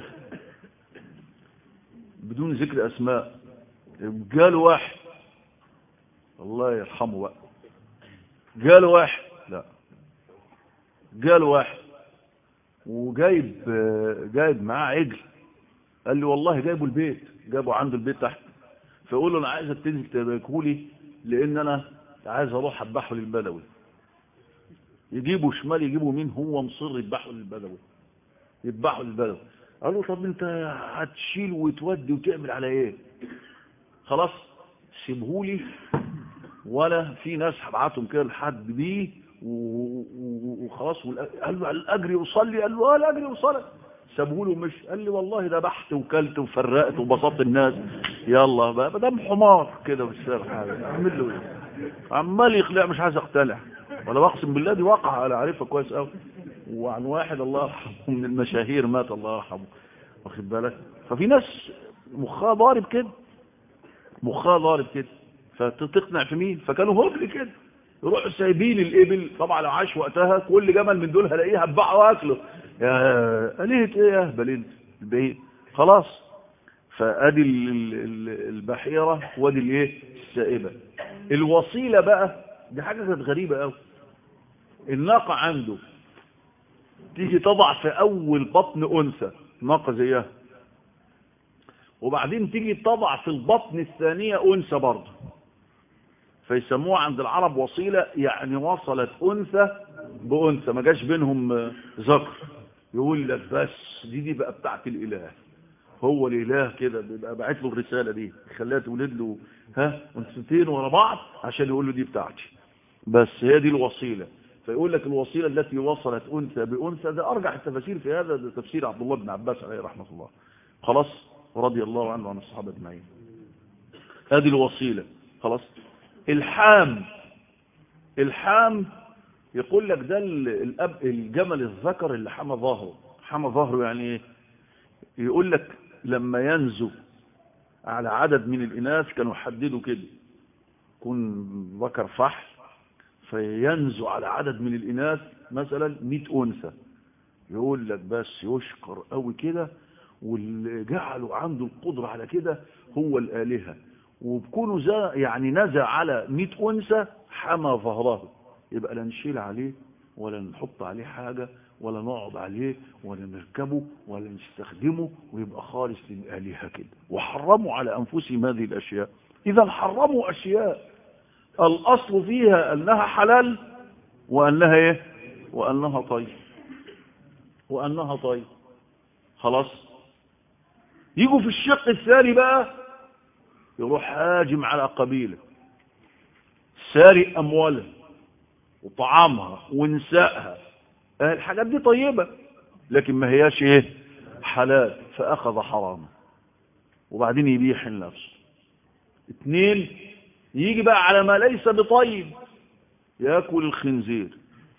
Speaker 1: بدون ذكر اسماء قال واحد الله يرحمه بقى قال واحد لا قال واحد وجايب جايب معاه عجل قال لي والله جايبه البيت جابه عنده البيت تحت فيقول له انا عايزك تنزل تباركه لي لان انا عايز اروح اذبحه للبدوي يجيبه شمال يجيبه مين هو مصر يذبحه للبدوي يذبحه للبدوي قال له طب انت هتشيل وتودي وتعمل على ايه خلاص سيبهولي ولا في ناس هبعتهم كده لحد بيه وخلاص قال له الاجر يوصل لي قال له اه الاجر يوصل لك سابوه له مش قال لي والله ده بحت وكلت وفرقت وبسطت الناس يلا بقى ما دام حمار كده في الشارع اعمل له ايه عمال يقلع مش عايز اقتلع ولا بقسم بالله دي واقعه انا عارفها كويس قوي وعن واحد الله يرحمه من المشاهير مات الله يرحمه واخد بالك ففي ناس مخها ضارب كده مخها ضارب كده فتقنع في مين فكانوا هبل كده يروحوا سايبين الابل طبعا لو عاش وقتها كل جمل من دول هلاقيه هبعه واكله يا قليت ايه يا اهبل انت البعيد خلاص فادي البحيره وادي الايه السائبه الوصيله بقى دي حاجه كانت غريبه قوي الناقه عنده تيجي تضع في اول بطن انثى ناقه زيها وبعدين تيجي تضع في البطن الثانيه انثى برضه فيسموها عند العرب وصيلة يعني وصلت أنثى بأنثى ما جاش بينهم ذكر يقول لك بس دي دي بقى بتاعت الإله هو الإله كده بيبقى باعت له الرسالة دي خليها تولد له ها أنثتين ورا بعض عشان يقول له دي بتاعتي بس هي دي الوصيلة فيقول لك الوصيلة التي وصلت أنثى بأنثى ده أرجح التفاسير في هذا ده تفسير عبد الله بن عباس عليه رحمة الله خلاص رضي الله عنه وعن الصحابة أجمعين هذه الوصيلة خلاص الحام الحام يقول لك ده الأب الجمل الذكر اللي حمى ظهره حمى ظهره يعني ايه يقول لك لما ينزو على عدد من الإناث كانوا حددوا كده يكون ذكر فحل فينزو على عدد من الإناث مثلا 100 أنثى يقول لك بس يشكر قوي كده واللي جعلوا عنده القدرة على كده هو الآلهة وبكونه زا يعني نزع على 100 أنثى حمى ظهره يبقى لا نشيل عليه ولا نحط عليه حاجة ولا نقعد عليه ولا نركبه ولا نستخدمه ويبقى خالص للآلهة كده وحرموا على أنفسهم هذه الأشياء إذا حرموا أشياء الأصل فيها أنها حلال وأنها إيه وأنها طيب وأنها طيب خلاص يجوا في الشق الثاني بقى يروح هاجم على قبيلة سارق أموالها وطعامها ونسائها الحاجات دي طيبة لكن ما هياش ايه حلال فأخذ حراما وبعدين يبيح لنفسه اتنين يجي بقى على ما ليس بطيب ياكل الخنزير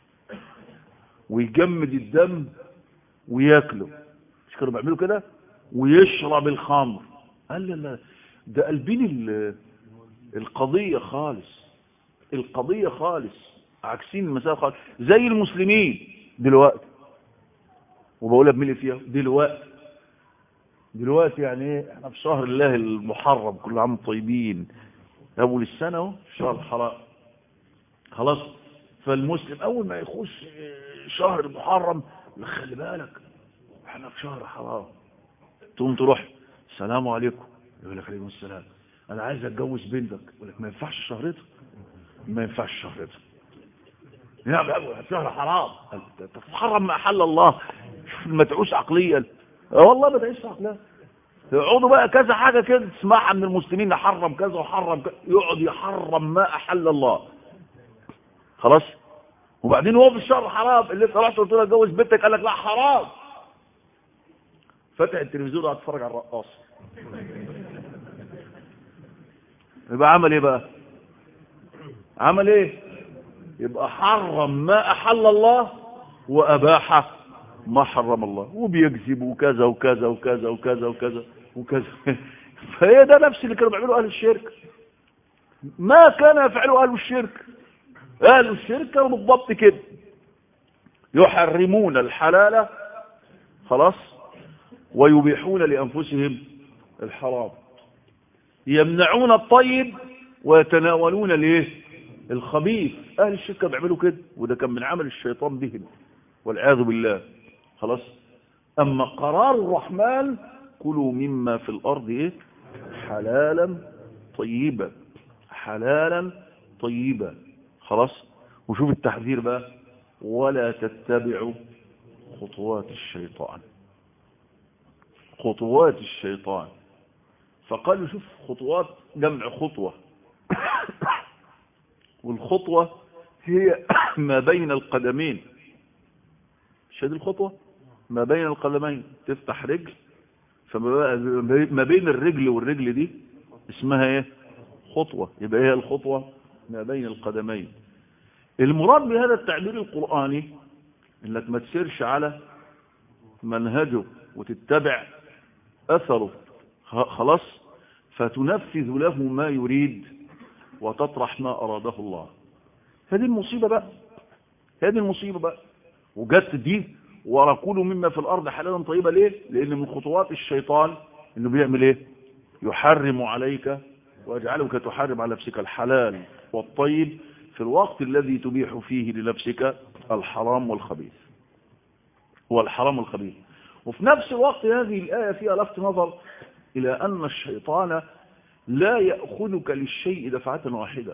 Speaker 1: ويجمد الدم وياكله مش كانوا بيعملوا كده ويشرب الخمر قال لا لا ده قلبين القضية خالص القضية خالص عكسين المسألة خالص زي المسلمين دلوقتي وبقولها بملي فيها دلوقتي دلوقتي يعني ايه احنا في شهر الله المحرم كل عام طيبين اول السنة اهو شهر الحرام خلاص فالمسلم اول ما يخش شهر المحرم خلي بالك احنا في شهر حرام تقوم تروح السلام عليكم يقول لك عليكم السلام انا عايز اتجوز بنتك يقول لك ما ينفعش شهرتها ما ينفعش شهرتها نعم شهر حرام تتحرم ما احل الله شوف المتعوس عقليا والله ما تعيش عقليا يقعدوا بقى كذا حاجة كده تسمعها من المسلمين حرم كذا وحرم كذا يقعد يحرم ما أحل الله خلاص وبعدين هو في الشهر حرام اللي انت رحت قلت له اتجوز بنتك قال لك لا حرام فتح التلفزيون وقعد اتفرج على الرقاص يبقى عمل ايه بقى عمل ايه يبقى حرم ما احل الله واباح ما حرم الله وبيكذب وكذا وكذا وكذا وكذا وكذا وكذا فهي ده نفس اللي كانوا بيعملوا اهل الشرك ما كان يفعله اهل الشرك اهل الشرك كانوا بالضبط كده يحرمون الحلال خلاص ويبيحون لانفسهم الحرام يمنعون الطيب ويتناولون الايه الخبيث اهل الشرك بيعملوا كده وده كان من عمل الشيطان بهم والعياذ بالله خلاص اما قرار الرحمن كلوا مما في الارض ايه حلالا طيبا حلالا طيبا خلاص وشوف التحذير بقى ولا تتبعوا خطوات الشيطان خطوات الشيطان فقالوا شوف خطوات جمع خطوة والخطوة هي ما بين القدمين مش هذه الخطوة ما بين القدمين تفتح رجل فما بين الرجل والرجل دي اسمها ايه خطوة يبقى هي الخطوة ما بين القدمين المراد بهذا التعبير القرآني انك ما تسيرش على منهجه وتتبع اثره خلاص فتنفذ له ما يريد وتطرح ما اراده الله هذه المصيبة بقى هذه المصيبة بقى وجدت دي وركلوا مما في الارض حلالا طيبا ليه لان من خطوات الشيطان انه بيعمل ايه يحرم عليك ويجعلك تحرم على نفسك الحلال والطيب في الوقت الذي تبيح فيه لنفسك الحرام والخبيث والحرام والخبيث وفي نفس الوقت هذه الآية فيها لفت نظر إلى أن الشيطان لا يأخذك للشيء دفعة واحدة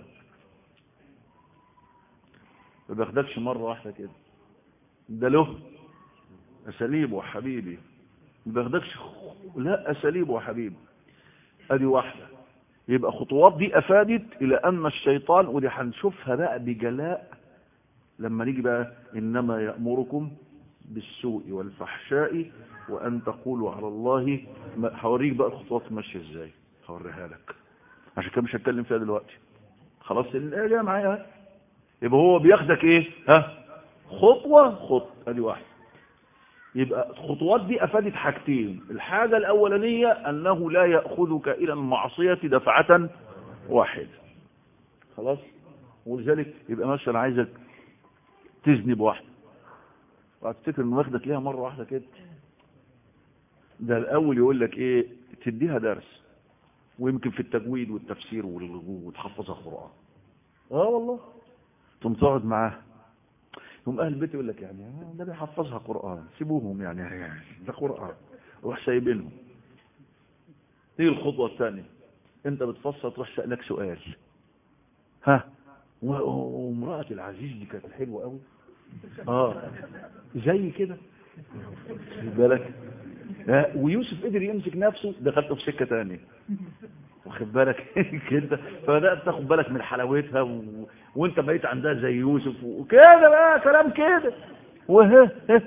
Speaker 1: ما بياخدكش مرة واحدة كده ده له أساليب وحبيبي ما بياخدكش لا أساليب وحبيبي أدي واحدة يبقى خطوات دي أفادت إلى أن الشيطان ودي هنشوفها بقى بجلاء لما نيجي بقى إنما يأمركم بالسوء والفحشاء وأن تقولوا على الله ما- هوريك بقى الخطوات ماشية ازاي هوريها لك عشان كده مش هتكلم فيها دلوقتي خلاص الآية جاية معايا يبقى هو بياخدك ايه ها خطوة خطوة ادي واحد يبقى الخطوات دي افادت حاجتين الحاجة الاولانية انه لا يأخذك الى المعصية دفعة واحدة خلاص ولذلك يبقى مثلا عايزك تزني بواحدة وهتفتكر انه واخدك ليها مرة واحدة كده ده الاول يقول لك ايه تديها درس ويمكن في التجويد والتفسير وال- وتحفظها قرآن اه والله تقوم تقعد معاه يقوم اهل البيت يقول لك يعني آه، ده بيحفظها قرآن سيبوهم يعني يعني ده قرآن روح سايبينهم تيجي الخطوة الثانية انت بتفسر تروح سألك سؤال ها و- وامرأة العزيز دي كانت حلوة قوي اه زي كده خد بالك ها، ويوسف قدر يمسك نفسه دخلته في سكة تانية واخد بالك كده فبدات تاخد بالك من حلاوتها و... وانت بقيت عندها زي يوسف وكده بقى كلام كده وه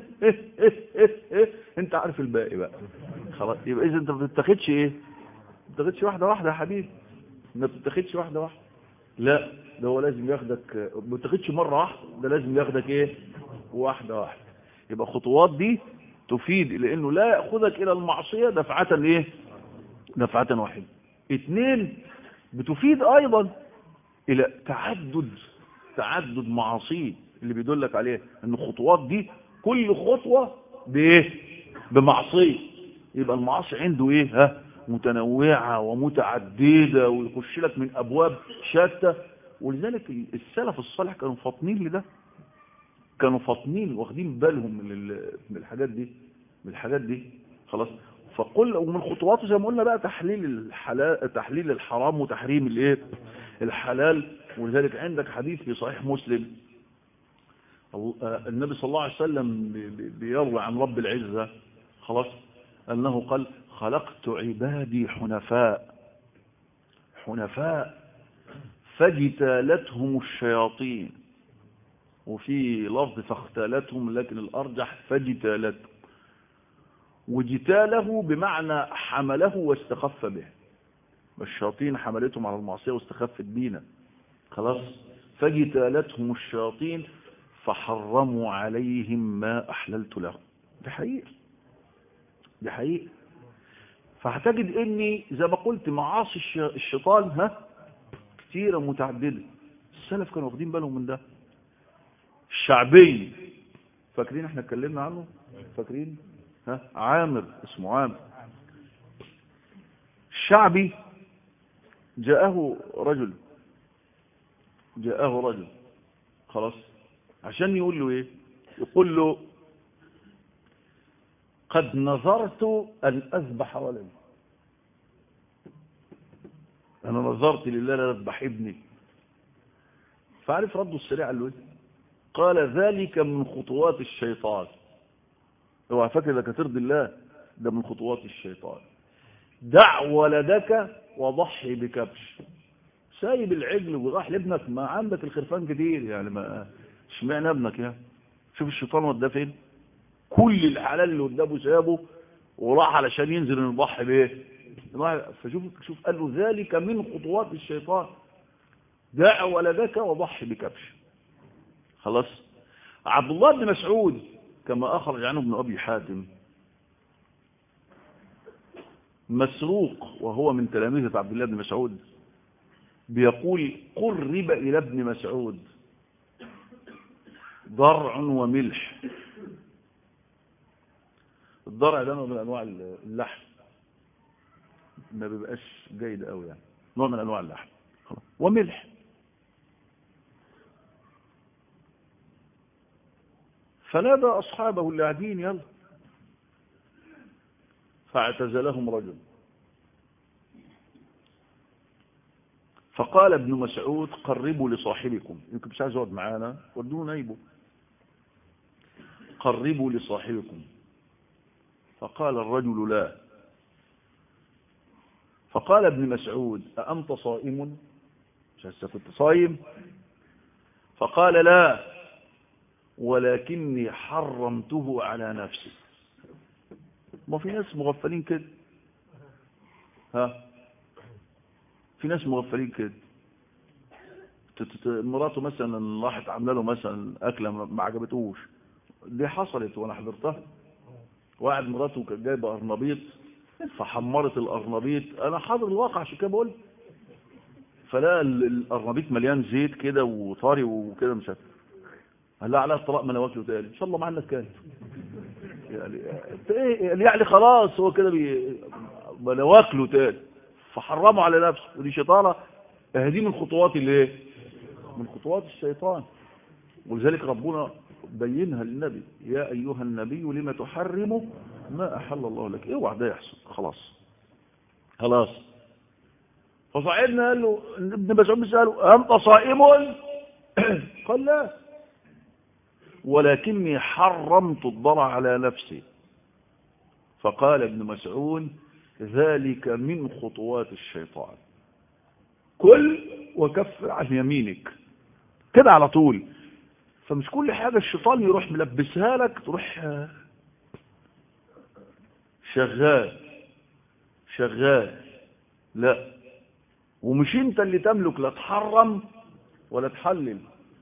Speaker 1: انت عارف الباقي بقى خلاص يبقى اذا انت ما بتتاخدش ايه ما بتتاخدش واحده واحده يا حبيبي ما بتتاخدش واحده واحده لا ده هو لازم ياخدك ما بتاخدش مره واحده ده لازم ياخدك ايه واحده واحده يبقى الخطوات دي تفيد لانه لا ياخذك الى المعصيه دفعه ايه دفعه واحده اثنين بتفيد ايضا الى تعدد تعدد معاصيه اللي بيدلك عليه ان الخطوات دي كل خطوة بايه بمعصية يبقى المعاصي عنده ايه ها متنوعة ومتعددة ويخش لك من ابواب شتى ولذلك السلف الصالح كانوا فاطنين لده كانوا فاطنين واخدين بالهم من ال- من الحاجات دي من الحاجات دي خلاص فقل ومن خطواته زي ما قلنا بقى تحليل الحلال تحليل الحرام وتحريم الايه الحلال ولذلك عندك حديث في صحيح مسلم ال- آه، النبي صلى الله عليه وسلم بي- بي- بيروي عن رب العزة خلاص أنه قال خلقت عبادي حنفاء حنفاء فاجتالتهم الشياطين وفي لفظ فاختالتهم لكن الأرجح فاجتالتهم وجتاله بمعنى حمله واستخف به الشياطين حملتهم على المعصية واستخفت بينا خلاص فاجتالتهم الشياطين فحرموا عليهم ما أحللت لهم ده حقيقة ده حقيقة فهتجد اني زي ما قلت معاصي الش- الشيطان ها كتيرة متعددة السلف كانوا واخدين بالهم من ده الشعبي فاكرين احنا اتكلمنا عنه فاكرين ها عامر اسمه عامر الشعبي جاءه رجل جاءه رجل خلاص عشان يقول له ايه يقول له قد نظرت ان اذبح ولدي انا نظرت لله لا اذبح ابني فعرف رده السريع قال له ايه قال ذلك من خطوات الشيطان اوعى فاكر انك هترضي الله ده من خطوات الشيطان دع ولدك وضحي بكبش سايب العجل وراح لابنك ما عندك الخرفان كتير يعني ما اشمعنى ابنك يعني شوف الشيطان وداه فين كل الحلال اللي قدامه سابه وراح علشان ينزل يضحي بايه راح- فشوف شوف قال له ذلك من خطوات الشيطان دع ولدك وضحي بكبش خلاص عبد الله بن مسعود كما أخرج عنه ابن أبي حاتم مسروق وهو من تلاميذة عبد الله بن مسعود بيقول قرب إلى ابن مسعود ضرع وملح الضرع ده نوع من أنواع اللحم ما بيبقاش جيد قوي يعني نوع من أنواع اللحم خلاص. وملح فنادى أصحابه اللي قاعدين يلا فاعتزلهم رجل فقال ابن مسعود قربوا لصاحبكم يمكن مش عايز يقعد معانا ودوه نايبه قربوا لصاحبكم فقال الرجل لا فقال ابن مسعود أأنت صائم مش هسه كنت صايم فقال لا ولكني حرمته على نفسي ما في ناس مغفلين كده ها في ناس مغفلين كده ت- ت- مراته مثلا راحت عامله له مثلا اكله ما ما عجبتهوش دي حصلت وانا حضرتها واحد مراته كانت جايبه قرنبيط فحمرت القرنبيط انا حاضر الواقع عشان كده بقول فلا القرنبيط مليان زيت كده وطري وكده مش عارف قال لها عليها الطلاق ما انا واكله تاني ان شاء الله معانا كان يعني انت ايه يعني خلاص هو كده بي... ما انا واكله تاني فحرمه على نفسه ودي شيطانه هذه من خطوات الايه من خطوات الشيطان ولذلك ربنا بينها للنبي يا ايها النبي لما تحرم ما احل الله لك اوعى ده يحصل خلاص خلاص فصعدنا قال له ابن مسعود بيساله انت صائم قال لا ولكني حرمت الضرع على نفسي فقال ابن مسعود ذلك من خطوات الشيطان كل وكفر عن يمينك كده على طول فمش كل حاجة الشيطان يروح ملبسها لك تروح آه، شغال شغال لا ومش انت اللي تملك لا تحرم ولا تحلل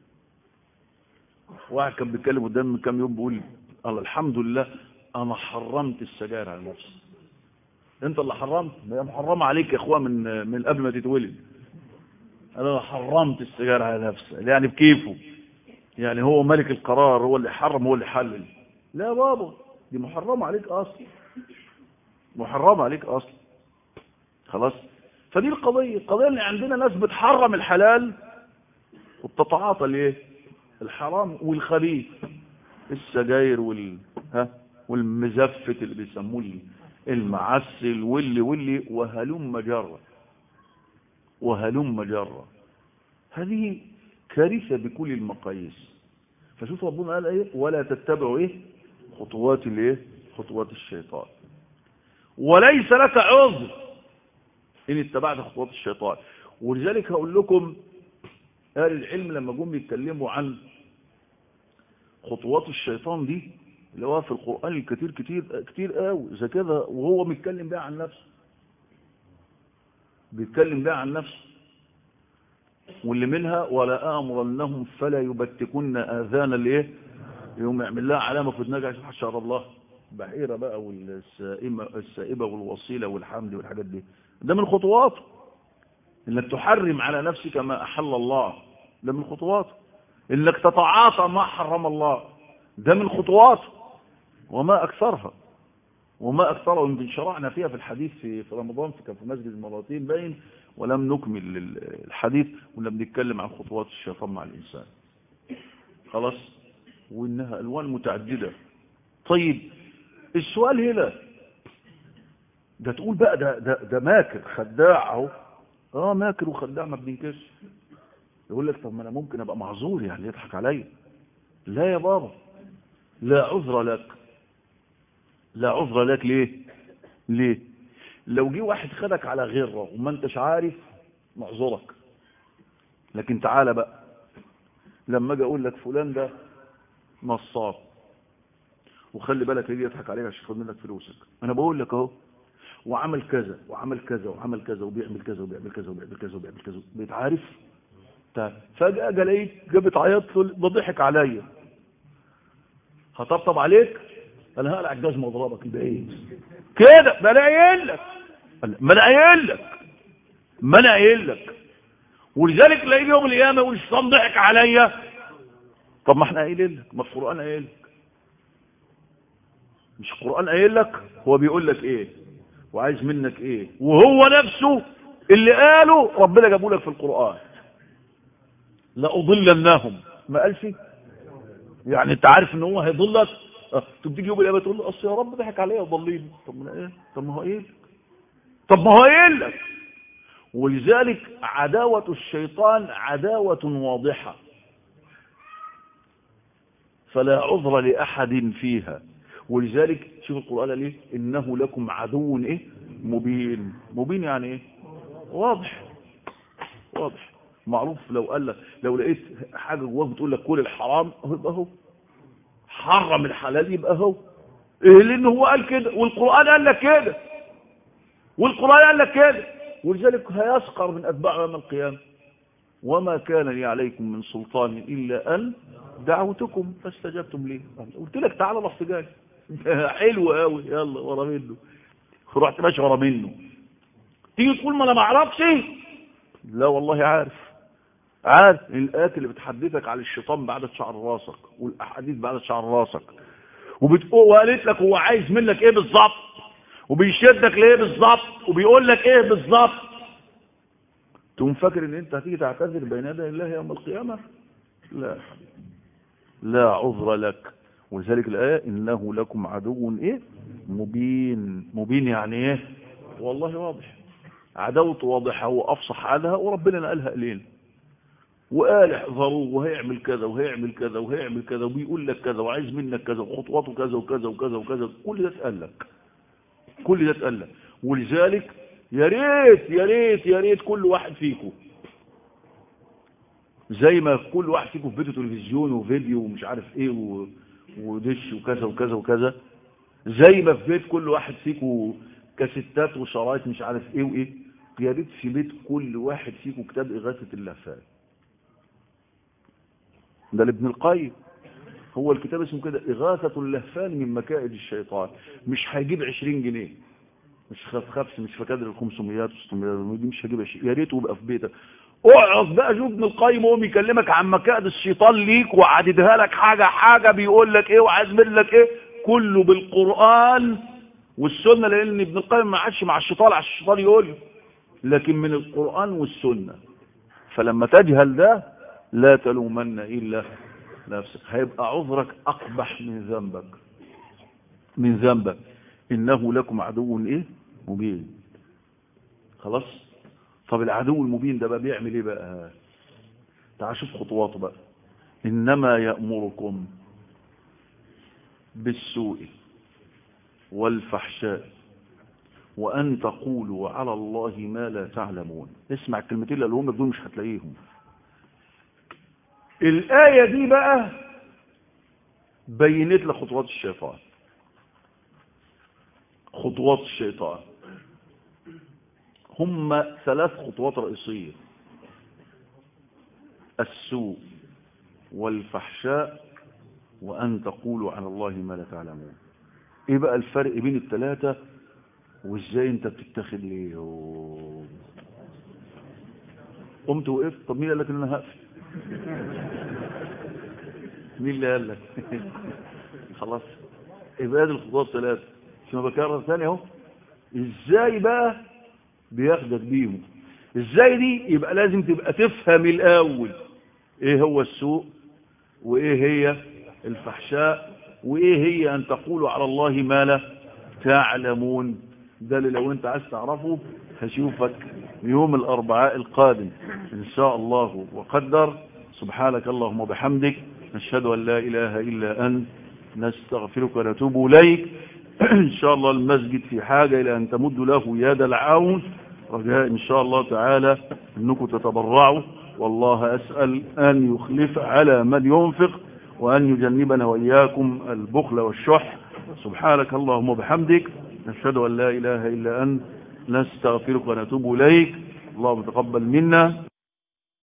Speaker 1: واحد كان بيتكلم قدام من كام يوم بيقول الله الحمد لله انا حرمت السجاير على نفسي انت اللي حرمت ما هي محرمه عليك يا اخويا من من قبل ما تتولد انا اللي حرمت السجاير على نفسي يعني بكيفه يعني هو ملك القرار هو اللي حرم هو اللي حلل لا يا بابا دي محرمه عليك اصلا محرمه عليك اصلا خلاص فدي القضيه القضيه ان عندنا ناس بتحرم الحلال وبتتعاطى الايه الحرام والخبيث السجاير وال ها والمزفت اللي بيسموه المعسل واللي واللي وهلم جرة وهلم جرة هذه كارثة بكل المقاييس فشوف ربنا قال ايه ولا تتبعوا ايه خطوات الايه خطوات الشيطان وليس لك عذر ان اتبعت خطوات الشيطان ولذلك هقول لكم اهل العلم لما جم يتكلموا عن خطوات الشيطان دي اللي هو في القرآن الكتير كتير كتير قوي زي كده وهو بيتكلم بقى عن نفسه بيتكلم بقى عن نفسه واللي منها ولا آمرنهم فلا يبتكن آذان الايه يوم يعمل لها علامة في دماغها عشان حشر الله بحيرة بقى والسائمة السائبة والوصيلة والحمد والحاجات دي ده من خطواته انك تحرم على نفسك ما احل الله ده من خطواته انك تتعاطى ما حرم الله ده من خطواته وما اكثرها وما اكثرها يمكن شرعنا فيها في الحديث في في رمضان في كان في مسجد المراتين باين ولم نكمل ال- الحديث كنا بنتكلم عن خطوات الشيطان مع الانسان خلاص وانها الوان متعدده طيب السؤال هنا ده تقول بقى ده ده ده ماكر خداع اهو اه ماكر وخداع ما بننكرش يقول لك طب ما انا ممكن ابقى معذور يعني يضحك عليا لا يا بابا لا عذر لك لا عذر لك ليه ليه لو جه واحد خدك على غره وما انتش عارف معذرك لكن تعالى بقى لما اجي اقول لك فلان ده نصاب وخلي بالك يجي يضحك عليك عشان ياخد منك فلوسك انا بقول لك اهو وعمل كذا وعمل كذا وعمل كذا وبيعمل كذا وبيعمل كذا وبيعمل كذا وبيعمل كذا بيتعارف تا- فجأة جلاقيك جابت عيط له ده ضحك عليا هطبطب عليك انا هقلع الجزمه واضربك البعيد كده ما انا قايل لك ما انا قايل لك ما انا قايل لك ولذلك تلاقيه يوم القيامه يقول الشيطان ضحك عليا طب ما احنا قايلين لك ما القران قايل لك مش القران قايل لك هو بيقول لك ايه وعايز منك ايه وهو نفسه اللي قاله ربنا جابه لك في القران لأضلنهم ما قالش يعني انت عارف ان هو هيضلك اه، طب تيجي يوم القيامه تقول له اصل يا رب ضحك عليا وضليني طب ما أنا ايه طب ما هو ايه طب ما هو قايل لك ولذلك عداوة الشيطان عداوة واضحة فلا عذر لأحد فيها ولذلك شوف القرآن قال ايه إنه لكم عدو إيه مبين مبين يعني إيه واضح واضح معروف لو قال لك لو لقيت حاجة جواك بتقول لك كل الحرام اهو يبقى اهو حرم الحلال يبقى هو ايه لان هو قال كده والقرآن قال لك كده والقرآن قال لك كده ولذلك هيسقر من أتباعه يوم القيامة وما كان لي عليكم من سلطان إلا أن دعوتكم فاستجبتم لي قلت لك تعالى الاحتجاج حلو قوي يلا ورا منه رحت ماشي ورا منه تيجي تقول ما انا ما اعرفش لا والله عارف عارف الآيات اللي بتحدثك على الشيطان بعد شعر راسك والأحاديث بعد شعر راسك وبتقول وقالت لك هو عايز منك ايه بالظبط وبيشدك ليه بالظبط وبيقول لك ايه بالظبط تقوم فاكر ان انت هتيجي تعتذر بين يدي الله يوم القيامة لا لا عذر لك ولذلك الآية إنه لكم عدو إيه مبين مبين يعني إيه والله واضح عدوته واضحة وأفصح عنها وربنا قالها إلينا وقال احذروه وهيعمل كذا وهيعمل كذا وهيعمل كذا وبيقول لك كذا وعايز منك كذا وخطواته كذا وكذا وكذا وكذا كل ده اتقال لك كل ده اتقال لك ولذلك يا ريت يا ريت يا ريت كل واحد فيكم زي ما كل واحد فيكم في بيته تلفزيون وفيديو ومش عارف ايه و... ودش وكذا وكذا وكذا زي ما في بيت كل واحد فيكم كاسيتات وشرايط مش عارف ايه وايه يا ريت في بيت كل واحد فيكم كتاب إغاثة اللهفان ده لابن القيم هو الكتاب اسمه كده إغاثة اللهفان من مكائد الشيطان مش هيجيب 20 جنيه مش خف خفس مش في كادر ال 500 و 600 دي مش هجيب 20 يا ريت يبقى في بيتك اقعد بقى شوف ابن القيم وهو بيكلمك عن مكائد الشيطان ليك وعددها لك حاجة حاجة بيقول لك ايه وعايز منك ايه كله بالقرآن والسنة لان ابن القيم ما عادش مع الشيطان عشان الشيطان يقول له لكن من القرآن والسنة فلما تجهل ده لا تلومن إلا نفسك هيبقى عذرك أقبح من ذنبك من ذنبك إنه لكم عدو إيه مبين خلاص طب العدو المبين ده بقى بيعمل إيه بقى تعال شوف خطواته بقى إنما يأمركم بالسوء والفحشاء وأن تقولوا على الله ما لا تعلمون اسمع الكلمتين اللي قالهم دول مش هتلاقيهم الآية دي بقى بينت لك خطوات الشيطان خطوات الشيطان هم ثلاث خطوات رئيسية السوء والفحشاء وأن تقولوا على الله ما لا تعلمون ايه بقى الفرق بين الثلاثة وازاي انت بتتخذ ليه قمت وقفت طب مين قال لك ان انا هقفل مين اللي قال لك خلاص يبقى ادي الخطوات ثلاثة ثم بكرر ثاني اهو ازاي بقى بياخدك بيهم ازاي دي يبقى لازم تبقى تفهم الاول ايه هو السوء وايه هي الفحشاء وايه هي ان تقولوا على الله ما لا تعلمون ده اللي لو انت عايز تعرفه هشوفك يوم الاربعاء القادم ان شاء الله وقدر سبحانك اللهم وبحمدك نشهد ان لا اله الا انت نستغفرك ونتوب اليك ان شاء الله المسجد في حاجة الى ان تمد له يد العون رجاء ان شاء الله تعالى انكم تتبرعوا والله اسأل ان يخلف على من ينفق وان يجنبنا واياكم البخل والشح سبحانك اللهم وبحمدك نشهد ان لا اله الا انت نستغفرك ونتوب اليك اللهم تقبل منا